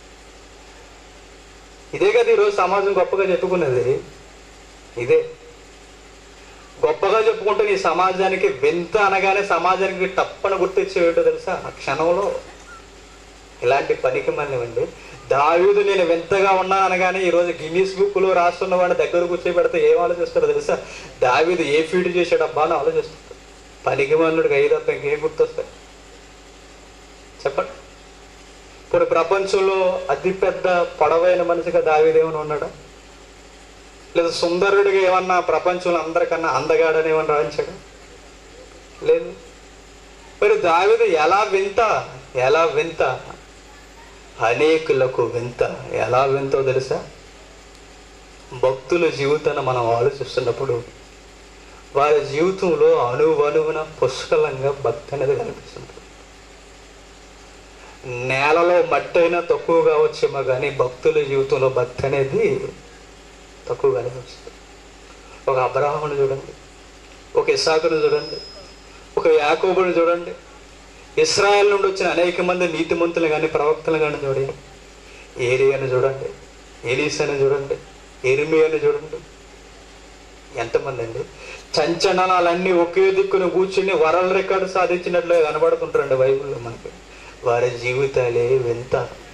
ఇదే కదా ఈరోజు సమాజం గొప్పగా చెప్పుకున్నది ఇదే గొప్పగా చెప్పుకుంటే ఈ సమాజానికి వింత అనగానే సమాజానికి తప్పన గుర్తొచ్చేవేటో తెలుసా ఆ క్షణంలో ఇలాంటి పనికి మళ్ళీవండి దావీదు నేను వింతగా ఉన్నాను అనగానే ఈరోజు గిన్నీస్ బుక్లో రాస్తున్న వాడిని దగ్గర కూర్చోబెడితే ఏం ఆలోచిస్తారో తెలుసా దావీదు ఏ ఫీడ్ చేశాడబ్బా అని ఆలోచిస్తాడు పనికి మళ్ళుడికి అయ్యి తప్ప ఇంకేం గుర్తొస్తాయి చెప్పండి ఇప్పుడు ప్రపంచంలో అతిపెద్ద పొడవైన మనిషిగా దావీదు ఏమైనా ఉన్నాడా లేదా సుందరుడిగా ఏమన్నా ప్రపంచంలో అందరికన్నా అందగాడని ఏమన్నా రాయించాడు లేదు మరి దావీదు ఎలా వింత ఎలా వింత అనేకులకు వింత ఎలా వింతో తెలుసా భక్తుల జీవితాన్ని మనం ఆలోచిస్తున్నప్పుడు వారి జీవితంలో అణువణువున పుష్కలంగా భక్తి అనేది కనిపిస్తుంది నేలలో మట్టి అయినా తక్కువ కావచ్చేమో కానీ భక్తుల జీవితంలో భక్తి అనేది తక్కువ కనిపిస్తుంది ఒక అబ్రహామును చూడండి ఒక ఇసాకును చూడండి ఒక యాకోబుని చూడండి ఇస్రాయల్ నుండి వచ్చిన అనేక మంది నీతిమంతులు కానీ ప్రవక్తలు కానీ చూడండి ఏరియాను చూడండి ఎలీసాను చూడండి ఎరిమియాను చూడండి ఎంతమంది అండి చంచనాలన్నీ ఒకే దిక్కున కూర్చుని వరల్డ్ రికార్డు సాధించినట్లు కనబడుతుంటారండి బైబిల్లో మనకి వారి జీవితాలే వింత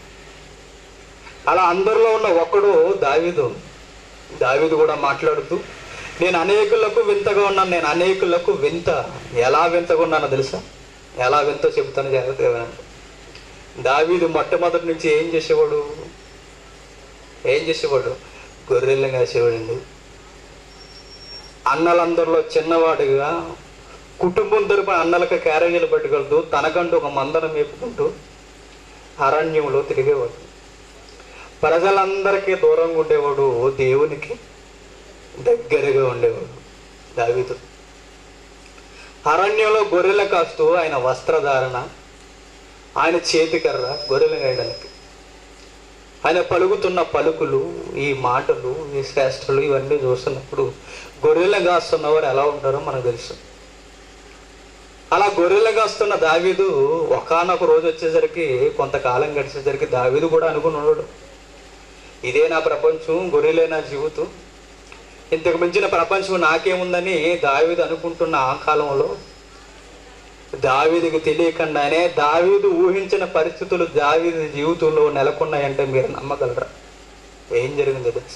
అలా అందరిలో ఉన్న ఒకడు దావీదు దావీదు కూడా మాట్లాడుతూ నేను అనేకులకు వింతగా ఉన్నాను నేను అనేకులకు వింత ఎలా వింతగా ఉన్నానో తెలుసా ఎలా వింతో చెబుతాను జాగ్రత్తగా వినండి దావీదు మొట్టమొదటి నుంచి ఏం చేసేవాడు ఏం చేసేవాడు గొర్రెల్ని కాసేవాడండి అన్నలందరిలో చిన్నవాడిగా కుటుంబం తరపున అన్నలకు క్యారేజీలు పట్టుకెళ్తూ తనకంటూ ఒక మందను మేపుకుంటూ అరణ్యంలో తిరిగేవాడు ప్రజలందరికీ దూరంగా ఉండేవాడు దేవునికి దగ్గరగా ఉండేవాడు దావీదు అరణ్యంలో గొర్రెల కాస్తూ ఆయన వస్త్రధారణ ఆయన చేతికర్ర గొర్రెలు గాయడానికి ఆయన పలుకుతున్న పలుకులు ఈ మాటలు ఈ శ్రేష్టలు ఇవన్నీ చూస్తున్నప్పుడు గొర్రెలు కాస్తున్నవారు ఎలా ఉంటారో మనకు తెలుసు అలా గొర్రెలు కాస్తున్న దావీదు ఒకనొక రోజు వచ్చేసరికి కొంతకాలం గడిచేసరికి దావీదు కూడా అనుకుని ఉన్నాడు ఇదే నా ప్రపంచం గొర్రెలే నా జీవితం ఇంతకు మించిన ప్రపంచం నాకేముందని దావీదు అనుకుంటున్న ఆ కాలంలో దావీదుకి తెలియకుండానే దావీదు ఊహించిన పరిస్థితులు దావీదు జీవితంలో నెలకొన్నాయంటే మీరు నమ్మగలరా ఏం జరిగింది తెలుసు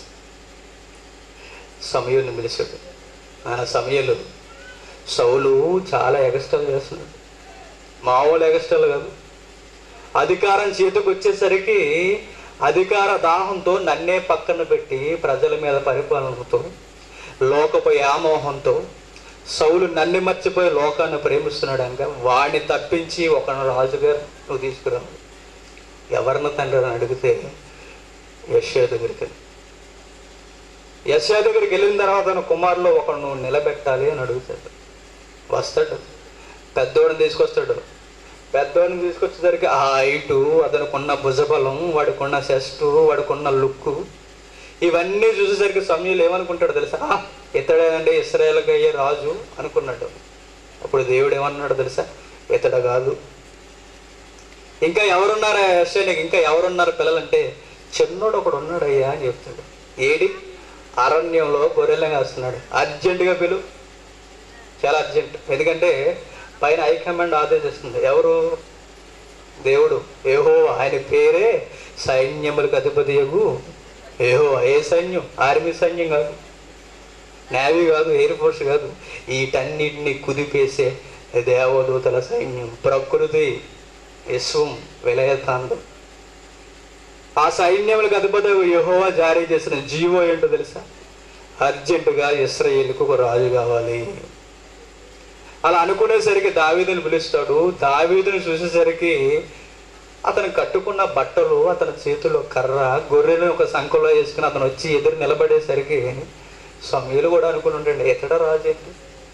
సమయంని పిలిచాడు ఆయన సమయంలో సౌలు చాలా ఎగస్టాలు చేస్తున్నాడు మామూలు ఎగస్టాలు కాదు అధికారం చేతికి వచ్చేసరికి అధికార దాహంతో నన్నే పక్కన పెట్టి ప్రజల మీద పరిపాలనతో లోకపు వ్యామోహంతో సౌలు నన్ను మర్చిపోయి లోకాన్ని ప్రేమిస్తున్నాడు అనక వాడిని తప్పించి ఒక రాజుగా నువ్వు తీసుకురా ఎవరిని తండ్రి అని అడిగితే యశ్యా దగ్గరికి వెళ్ళి యశ్యా దగ్గరికి వెళ్ళిన తర్వాత తన కుమారులో ఒకడు నువ్వు నిలబెట్టాలి అని అడుగుతాడు వస్తాడు పెద్దోడిని తీసుకొస్తాడు పెద్దోడిని తీసుకొచ్చేసరికి ఆ హైటు అతనుకున్న భుజబలం వాడికున్న చెస్ట్ వాడికున్న లుక్ ఇవన్నీ చూసేసరికి సమయంలో ఏమనుకుంటాడు తెలుసా "ఆ, ఇతడేనండి ఇస్రాయేల్కి అయ్యే రాజు అనుకున్నాడు అప్పుడు దేవుడు ఏమన్నాడు తెలుసా ఇతడ కాదు ఇంకా ఎవరున్నారా యశ్వనికి ఇంకా ఎవరున్నారు పిల్లలంటే చిన్నోడు ఒకడు ఉన్నాడు అయ్యా అని చెప్తాడు ఏడి అరణ్యంలో గొర్రెలుగా వస్తున్నాడు అర్జెంటుగా పిలు చాలా అర్జెంట్ ఎందుకంటే పైన హైకమాండ్ ఆదేశిస్తుంది ఎవరు దేవుడు ఏహో ఆయన పేరే సైన్యములకు అధిపతియగు ఏహో ఏ సైన్యం ఆర్మీ సైన్యం కాదు నేవీ కాదు ఎయిర్ ఫోర్స్ కాదు వీటన్నిటిని కుదిపేసే దేవదూతల సైన్యం ప్రకృతి విశ్వం విలయతాండం ఆ సైన్యములకు అధిపతి యెహోవా జారీ చేసిన జీవో ఏంటో తెలుసా అర్జెంటుగా ఇస్రాయేల్కు ఒక రాజు కావాలి అలా అనుకునేసరికి దావీదుని పిలుస్తాడు దావీదుని చూసేసరికి అతను కట్టుకున్న బట్టలు అతని చేతిలో కర్ర గొర్రెలను ఒక సంఖలో వేసుకుని అతను వచ్చి ఎదురు నిలబడేసరికి సమీలు కూడా అనుకుని ఉండండి ఎక్కడ రాజు ఏంటి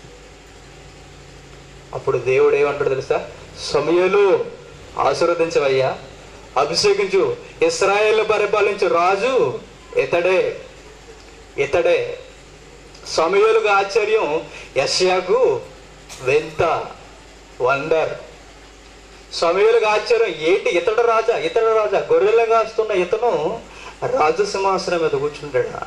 అప్పుడు దేవుడు ఏమంటాడు తెలుసా సమయలు ఆశీర్వదించవయ్యా అభిషేకించు ఇస్రాయేల్ పరిపాలించు రాజు ఇతడే ఇతడే సమయలుగా ఆశ్చర్యం యష్యాకు వెంత వండర్ సమయలుగా ఆశ్చర్యం ఏంటి ఇతడు రాజా ఇతడు రాజా గొర్రెలు కాస్తున్న ఇతను రాజసింహాసనం మీద కూర్చుంటాడా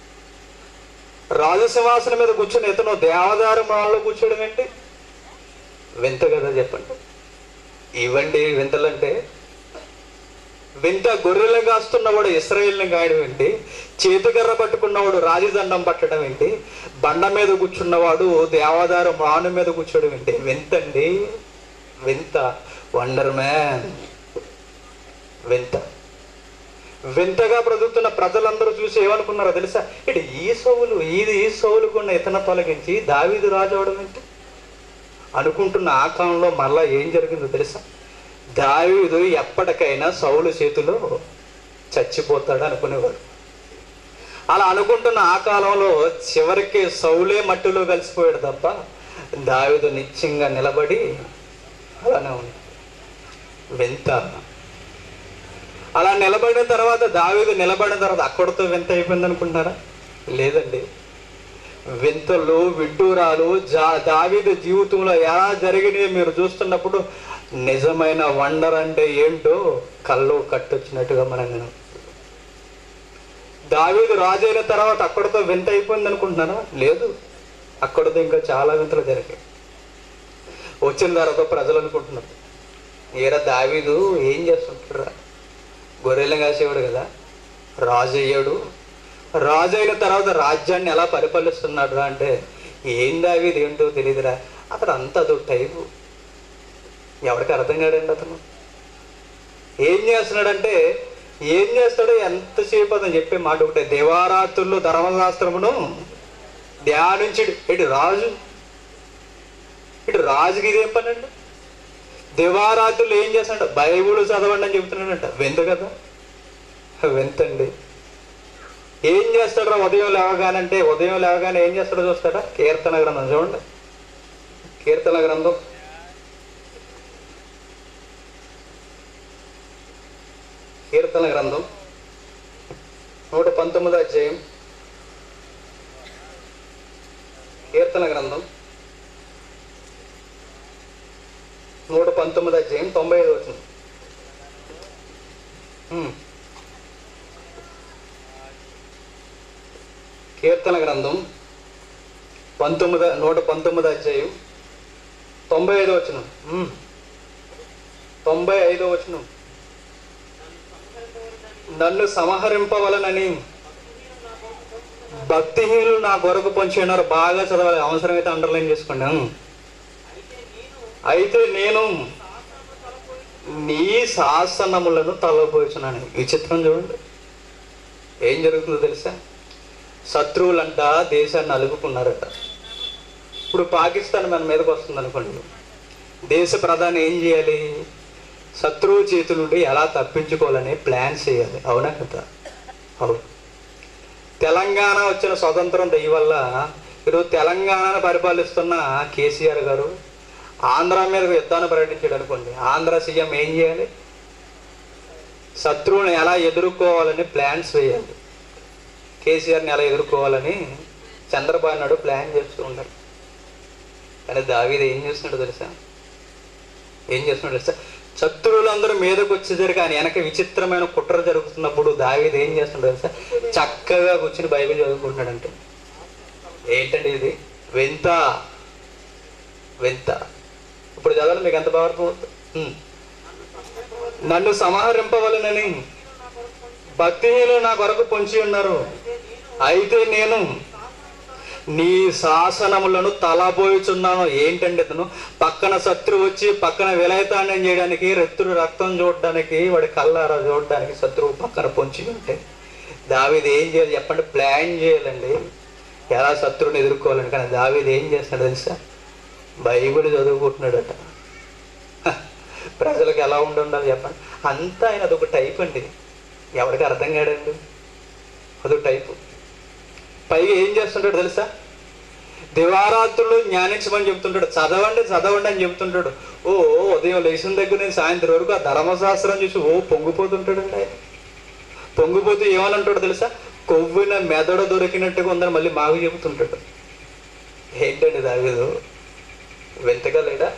రాజసింహాసనం మీద కూర్చుని ఇతను దేవదారు మాల్లో కూర్చోడం ఏంటి వింత కదా చెప్పండి ఇవ్వండి వింతలంటే వింత గొర్రెలు కాస్తున్నవాడు ఇస్రాయేల్ని గాయడం ఏంటి చేతికర్ర పట్టుకున్నవాడు రాజదండం పట్టడం ఏంటి బండ మీద కూర్చున్నవాడు దేవదారు మాను మీద కూర్చోడం ఏంటి వింతండి వింత వండర్ మ్యాన్ వింత వింతగా బ్రతుకుతున్న ప్రజలందరూ చూసి ఏమనుకున్నారో తెలుసా ఇటు ఈ సౌలు ఇది ఈ సౌలుకున్న ఇతను తొలగించి దావీదు రాజు అవడం ఏంటి అనుకుంటున్న ఆ కాలంలో మళ్ళా ఏం జరిగిందో తెలుసా దావీదు ఎప్పటికైనా సౌలు చేతిలో చచ్చిపోతాడు అనుకునేవాడు అలా అనుకుంటున్న ఆ కాలంలో చివరికి సౌలే మట్టిలో కలిసిపోయాడు తప్ప దావీదు నిత్యంగా నిలబడి అలానే ఉంది వింత అలా నిలబడిన తర్వాత దావీదు నిలబడిన తర్వాత అక్కడితో వింత అయిపోయింది అనుకుంటున్నారా లేదండి వింతలు విడ్డూరాలు జా దావీదు జీవితంలో ఎలా జరిగినాయో మీరు చూస్తున్నప్పుడు నిజమైన వండర్ అంటే ఏంటో కళ్ళు కట్టొచ్చినట్టుగా మనం వినం. దావీదు రాజు అయిన తర్వాత అక్కడితో వింత అయిపోయింది అనుకుంటున్నారా లేదు అక్కడితో ఇంకా చాలా వింతలు జరిగాయి వచ్చిన తర్వాత ప్రజలు అనుకుంటున్నారు ఏరా దావీదు ఏం చేస్తుంటారా గొర్రెలు కాసేవాడు కదా రాజు అయ్యాడు రాజు అయిన తర్వాత రాజ్యాన్ని ఎలా పరిపాలిస్తున్నాడు రా అంటే ఏం దావీది ఏంటో తెలియదురా అతను అంత అదో టైపు ఎవరికి అర్థం కాడండి అతను ఏం చేస్తున్నాడంటే ఏం చేస్తాడో ఎంతసేపు అతను చెప్పే మాట ఒకటే దేవారాత్రుల్లో ధర్మశాస్త్రమును ధ్యానించి ఇటు రాజు ఇటు రాజుకి ఇదేం పని అండి దివారాత్రులు ఏం చేస్తాడు బైబుల్ చదవండి అని చెబుతున్నాడంట వింత కదా వింతండి ఏం చేస్తాడు రా ఉదయం లేవగానంటే ఉదయం లేవగానే ఏం చేస్తాడో చూస్తాడా కీర్తన గ్రంథం చూడండి కీర్తన గ్రంథం కీర్తన గ్రంథం నూట పంతొమ్మిదో అధ్యాయం కీర్తన గ్రంథం నూట పంతొమ్మిది అధ్యాయం తొంభై ఐదు వచ్చింది కీర్తన గ్రంథం పంతొమ్మిది నూట పంతొమ్మిది అధ్యాయం తొంభై ఐదో వచ్చిన తొంభై ఐదో వచ్చిన నన్ను సంహరింపవలనని భక్తిహీనులు నా కొరకు పొంచినారు బాగా చదవాలి అవసరమైతే అండర్లైన్ చేసుకోండి ఉమ్. అయితే నేను నీ శాసనములను తలపోచున్నాను విచిత్రం చూడండి ఏం జరుగుతుందో తెలుసా శత్రువులంట దేశాన్ని అలుపుకున్నారట ఇప్పుడు పాకిస్తాన్ మన మీదకి వస్తుంది అనుకోండి దేశ ప్రధాని ఏం చేయాలి శత్రువు చేతి నుండి ఎలా తప్పించుకోవాలని ప్లాన్ చేయాలి అవునా కదా అవును తెలంగాణ వచ్చిన స్వతంత్రం దయ వల్ల ఈరోజు తెలంగాణను పరిపాలిస్తున్న కేసీఆర్ గారు ఆంధ్ర మీద యుద్ధాన్ని ప్రకటించాడు అనుకోండి ఆంధ్ర సీఎం ఏం చేయాలి శత్రువుని ఎలా ఎదుర్కోవాలని ప్లాన్స్ వేయాలి కేసీఆర్ని ఎలా ఎదుర్కోవాలని చంద్రబాబు నాయుడు ప్లాన్ చేస్తూ ఉంటారు కానీ దావీది ఏం చేస్తున్నాడు తెలుసా ఏం చేస్తున్నాడు తెలుసా శత్రువులందరూ మీదకి వచ్చేసరికి ఆయన వెనక విచిత్రమైన కుట్ర జరుగుతున్నప్పుడు దావీది ఏం చేస్తున్నాడు తెలుసా చక్కగా కూర్చుని బైబిల్ చదువుకుంటున్నాడంటే ఏంటండి ఇది వింత వింత ఇప్పుడు చదవాలి మీకు ఎంత బాగా అర్థమవుతుంది ఉమ్. నన్ను సంహరింపవలనని భక్తిహీనులు నా కొరకు పొంచి ఉన్నారు అయితే నేను నీ శాసనములను తలబోయుచున్నాను ఏంటండి ఇతను పక్కన శత్రువు వచ్చి పక్కన విలయతాండం చేయడానికి రెత్తుడు రక్తం చూడడానికి వాడి కళ్ళారా చూడడానికి శత్రువు పక్కన పొంచి ఉంటే దావీది ఏం చేయాలి చెప్పండి ప్లాన్ చేయాలండి ఎలా శత్రువుని ఎదుర్కోవాలని కానీ దావీది ఏం చేస్తాడు తెలుసా బైబిల్ చదువుకుంటున్నాడట హ, ప్రజలకు ఎలా ఉండి ఉండాలి చెప్పండి అంతా ఆయన అదొక టైప్ అండి ఎవరికి అర్థం కాడండి అదొక టైపు పైగా ఏం చేస్తుంటాడు తెలుసా దివారాత్రులు జ్ఞానించమని చెప్తుంటాడు చదవండి చదవండి అని చెప్తుంటాడు ఓ ఉదయం లేచిన దగ్గర నుంచి సాయంత్రం వరకు ఆ ధర్మశాస్త్రం చూసి ఓ పొంగిపోతుంటాడండి ఆయన పొంగిపోతూ ఏమని తెలుసా కొవ్విన మెదడు దొరికినట్టుగా ఉందని మళ్ళీ మాకు చెబుతుంటాడు ఏంటండి దావీదు వింతగా లేడా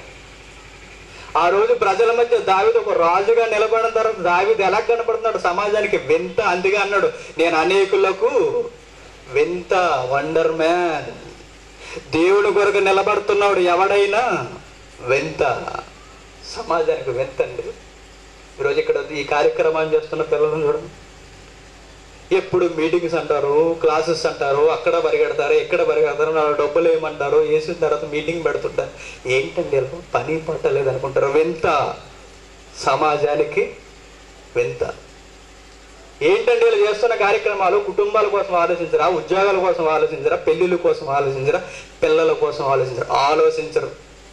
ఆ రోజు ప్రజల మధ్య దావిది ఒక రాజుగా నిలబడిన తర్వాత దావిది ఎలా కనపడుతున్నాడు సమాజానికి వింత అందుకే అన్నాడు నేను అనేకులకు వింత వండర్ మ్యాన్ దేవుని కొరకు నిలబడుతున్నాడు ఎవడైనా వింత సమాజానికి వింత అండి ఈరోజు ఇక్కడ ఈ కార్యక్రమాన్ని చేస్తున్న పిల్లలను చూడండి ఎప్పుడు మీటింగ్స్ అంటారు క్లాసెస్ అంటారు అక్కడ పరిగెడతారు ఎక్కడ పరిగెడతారు నా డబ్బులు ఏమంటారు వేసిన తర్వాత మీటింగ్ పెడుతుంటారు ఏంటండి వీళ్ళు పని పట్టలేదు అనుకుంటారు వింత సమాజానికి వింత ఏంటండి వీళ్ళు చేస్తున్న కార్యక్రమాలు కుటుంబాల కోసం ఆలోచించరా ఉద్యోగాల కోసం ఆలోచించరా పెళ్ళిళ్ళ కోసం ఆలోచించరా పిల్లల కోసం ఆలోచించరా ఆలోచించరు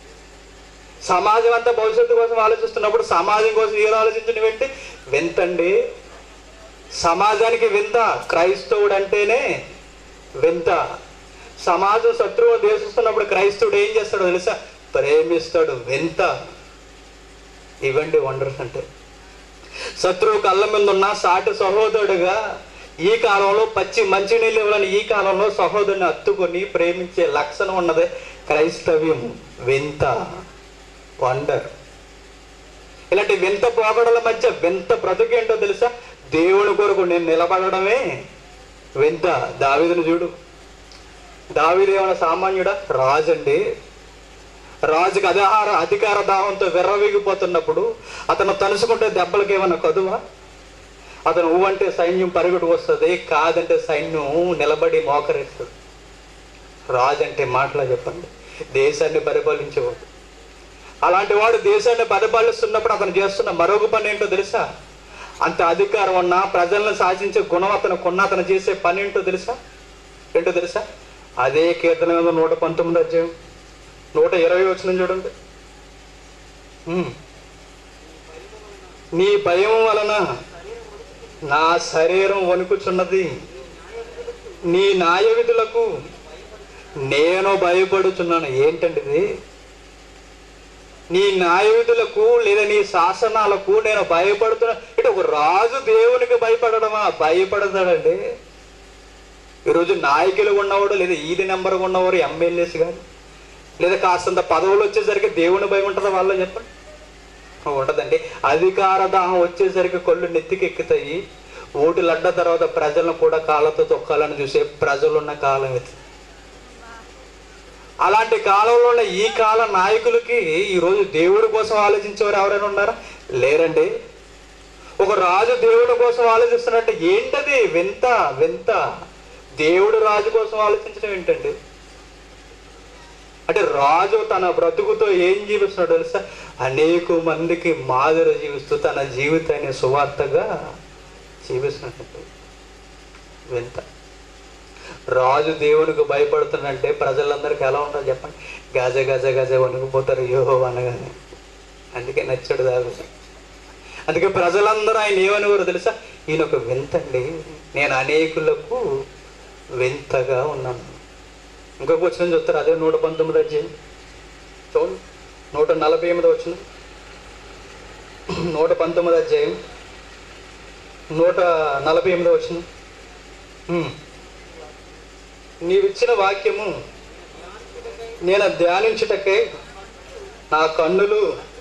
సమాజం అంతా భవిష్యత్తు కోసం ఆలోచిస్తున్నప్పుడు సమాజం కోసం ఏం ఆలోచించడం ఏంటి వింతండి సమాజానికి వింత క్రైస్తవుడు అంటేనే వింత సమాజం శత్రువు దేశిస్తున్నప్పుడు క్రైస్తవుడు ఏం చేస్తాడో తెలుసా ప్రేమిస్తాడు వింత ఇవ్వండి వండర్స్ అంటే శత్రువు కళ్ళ మీద ఉన్న సాటి సహోదరుడుగా ఈ కాలంలో పచ్చి మంచినీళ్ళు ఇవ్వాలని ఈ కాలంలో సహోదరుని హత్తుకొని ప్రేమించే లక్షణం ఉన్నదే క్రైస్తవ్యం వింత వండర్ ఇలాంటి వింత పోగడల మధ్య వింత బ్రతుకేంటో తెలుసా దేవుని కొరకు నేను నిలబడడమే వింత దావీదును చూడు దావీదు ఏమైనా సామాన్యుడా రాజండి రాజుకి అధికార అధికార దాహంతో విర్రవీగిపోతున్నప్పుడు అతను తలుసుకుంటే దెబ్బలకి ఏమైనా కదువా అతను ఊ అంటే సైన్యం పరుగుడు వస్తుంది కాదంటే సైన్యం నిలబడి మోకరిస్తుంది రాజు అంటే మాటలా చెప్పండి దేశాన్ని పరిపాలించేవాడు అలాంటి వాడు దేశాన్ని పరిపాలిస్తున్నప్పుడు అతను చేస్తున్న మరొక పని ఏంటో తెలుసా అంత అధికారం ఉన్నా ప్రజలను శాసించే గుణం అతను కొన్న అతను చేసే పని ఏంటో తెలుసా ఏంటో తెలుసా అదే కీర్తన మీద నూట పంతొమ్మిది అధ్యాయం నూట ఇరవై వచ్చిన చూడండి ఉమ్. నీ భయం వలన నా శరీరం వణుకుచున్నది నీ న్యాయ విధులకు నేను భయపడుచున్నాను ఏంటండి ఇది నీ న్యాయ విధులకు లేదా నీ శాసనాలకు నేను భయపడుతున్నా ఇటు ఒక రాజు దేవునికి భయపడడమా భయపడతాడండి ఈరోజు నాయకులు ఉన్నవాడు లేదా ఈది నెంబర్ ఉన్నవారు ఎమ్మెల్యేస్ కానీ లేదా కాస్తంత పదవులు వచ్చేసరికి దేవుని భయం ఉంటుందా వాళ్ళ చెప్పండి ఉండదండి అధికార దాహం వచ్చేసరికి కళ్ళు నెత్తికి ఎక్కుతాయి ఓటు లడ్డ తర్వాత ప్రజలను కూడా కాళ్ళతో తొక్కాలని చూసే ప్రజలున్న కాలం ఇది అలాంటి కాలంలో ఉన్న ఈ కాల నాయకులకి ఈరోజు దేవుడి కోసం ఆలోచించేవారు ఎవరైనా ఉన్నారా లేరండి ఒక రాజు దేవుడి కోసం ఆలోచిస్తున్నట్టు ఏంటది వింత వింత దేవుడు రాజు కోసం ఆలోచించడం ఏంటండి అంటే రాజు తన బ్రతుకుతో ఏం జీవిస్తున్నాడు తెలుసా అనేక మందికి మాదిరి జీవిస్తూ తన జీవితాన్ని సువార్తగా జీవిస్తున్నాడు వింత రాజు దేవునికి భయపడుతున్నంటే ప్రజలందరికీ ఎలా ఉంటుందో చెప్పండి గజ గజ గజ వణుకుపోతారు యోహో అనగానే అందుకే నచ్చాడు దాగు అందుకే ప్రజలందరూ ఆయన ఏమనేవారు తెలుసా ఈయన ఒక వింతండి నేను అనేకులకు వింతగా ఉన్నాను ఇంకొక వచ్చిన చెప్తారు అదే నూట పంతొమ్మిది అధ్యాయం చూడండి నూట నలభై ఎనిమిది వచ్చిన నూట పంతొమ్మిది అధ్యాయం నూట నలభై ఎనిమిది వచ్చిన నీవిచ్చిన వాక్యము నేను ధ్యానించుటకే నా కన్నులు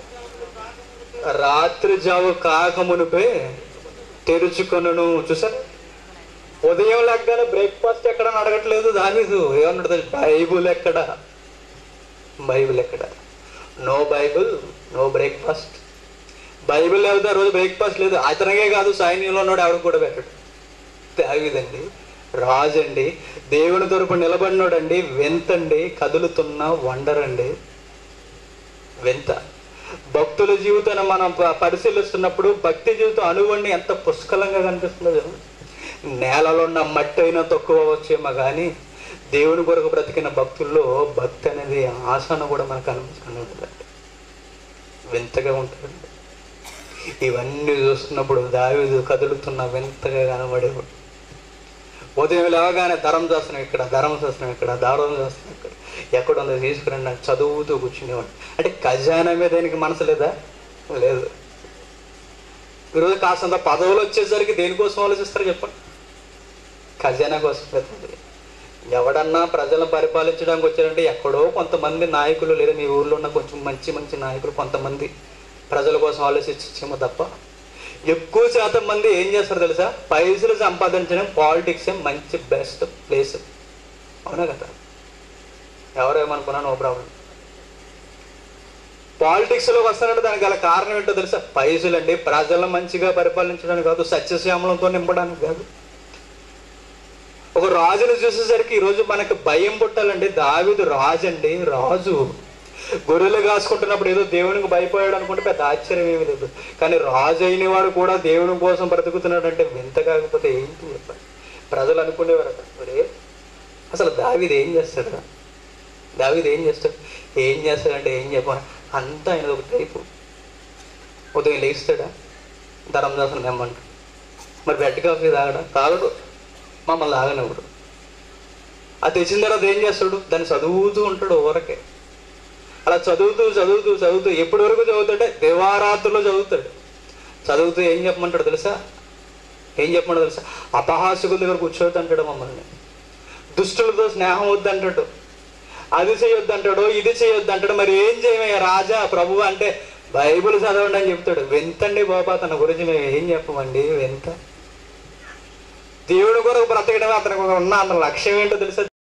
రాత్రి జావు కాకమునిపే తెరుచుకొనను చూసారు ఉదయం లెక్కగానే బ్రేక్ఫాస్ట్ ఎక్కడ అని అడగట్లేదు దానిదు ఏమన్నాడు తెలుసా? బైబుల్ ఎక్కడ బైబిల్ ఎక్కడ no Bible no breakfast Bible లేకపోతే ఆ రోజు బ్రేక్ఫాస్ట్ లేదు అతనికే కాదు సైన్యంలో ఉన్నాడు ఆవిడ కూడా పెట్టాడు తాగిదండి రాజండి దేవుని తరపు నిలబడినోడండి వింతండి కదులుతున్న వండరండి వింత భక్తుల జీవితాన్ని మనం ప- పరిశీలిస్తున్నప్పుడు భక్తి జీవితం అనువండి ఎంత పుష్కలంగా కనిపిస్తుందో చూడండి. నేలలో ఉన్న మట్టి అయినా తక్కువ వచ్చేమో కానీ దేవుని కొరకు బ్రతికిన భక్తుల్లో భక్తి అనేది ఆసన కూడా మనకు అనిపిస్తూనే ఉంటుందండి వింతగా ఉంటుందండి ఇవన్నీ చూస్తున్నప్పుడు దావీదు కదులుతున్న వింతగా కనబడేవాడు ఉదయం లేవగానే ధరం చేస్తున్నాం ఇక్కడ ధరం చేస్తున్నాం ఇక్కడ దారం చేస్తున్నాం ఇక్కడ ఎక్కడ ఉందో తీసుకురండి అని చదువుతూ కూర్చునేవాడు అంటే ఖజానా మీద దేనికి మనసు లేదా లేదు ఈరోజు కాసంత పదవులు వచ్చేసరికి దేనికోసం ఆలోచిస్తారు చెప్పండి ఖజానా కోసం పెద్దది ఎవడన్నా ప్రజలను పరిపాలించడానికి వచ్చారంటే ఎక్కడో కొంతమంది నాయకులు లేదా మీ ఊర్లో ఉన్న కొంచెం మంచి మంచి నాయకులు కొంతమంది ప్రజల కోసం ఆలోచించేమో తప్ప ఎక్కువ శాతం మంది ఏం చేస్తారు తెలుసా పైసలు సంపాదించడం పాలిటిక్స్ మంచి బెస్ట్ ప్లేస్ అవునా కదా ఎవరేమనుకున్నా నో ప్రాబ్లం పాలిటిక్స్లోకి వస్తానంటే దానికి గల కారణం ఏంటో తెలుసా పైసలు అండి ప్రజలను మంచిగా పరిపాలించడానికి కాదు సత్యశ్యామలంతో నింపడానికి కాదు ఒక రాజును చూసేసరికి ఈరోజు మనకి భయం పుట్టాలండి దావిదు రాజు అండి రాజు గొర్రెలు కాసుకుంటున్నప్పుడు ఏదో దేవునికి భయపోయాడు అనుకుంటే పెద్ద ఆశ్చర్యం ఏమీ లేదు కానీ రాజు అయిన వాడు కూడా దేవుని కోసం బ్రతుకుతున్నాడు అంటే వింత కాకపోతే ఏంటి చెప్పండి ప్రజలు అనుకునేవారట ఒరే అసలు దావిది ఏం చేస్తాడు దావిది ఏం చేస్తాడు ఏం చేస్తాడంటే ఏం చెప్పాలి అంతా ఆయన ఒక టైపు ఉదయం లేస్తాడా ధర్మదాసం నెమ్మంట మరి బెడ్ కాఫీ తాగడా తాగడు మమ్మల్ని తాగనివ్వడు అది తెచ్చిన తర్వాత ఏం చేస్తాడు దాన్ని చదువుతూ ఉంటాడు ఊరకే అలా చదువుతూ చదువుతూ చదువుతూ ఎప్పటి వరకు చదువుతాడే దేవారాత్రుల్లో చదువుతాడు చదువుతూ ఏం చెప్పమంటాడు తెలుసా ఏం చెప్పమంటాడు తెలుసా అపహాసకుల దగ్గర కూర్చోవద్దు అంటాడు మమ్మల్ని దుష్టులతో స్నేహం వద్దంటాడు అది చేయొద్దు అంటాడు ఇది చేయొద్దు అంటాడు మరి ఏం చేయమయ్యా రాజా ప్రభు అంటే బైబిల్ చదవండి అని చెప్తాడు వింతండి బాబా తన గురించి మేము ఏం చెప్పమండి వింత దేవుడి కొరకు బ్రతకడం అతనికి ఉన్న అతని లక్ష్యం ఏంటో తెలుసా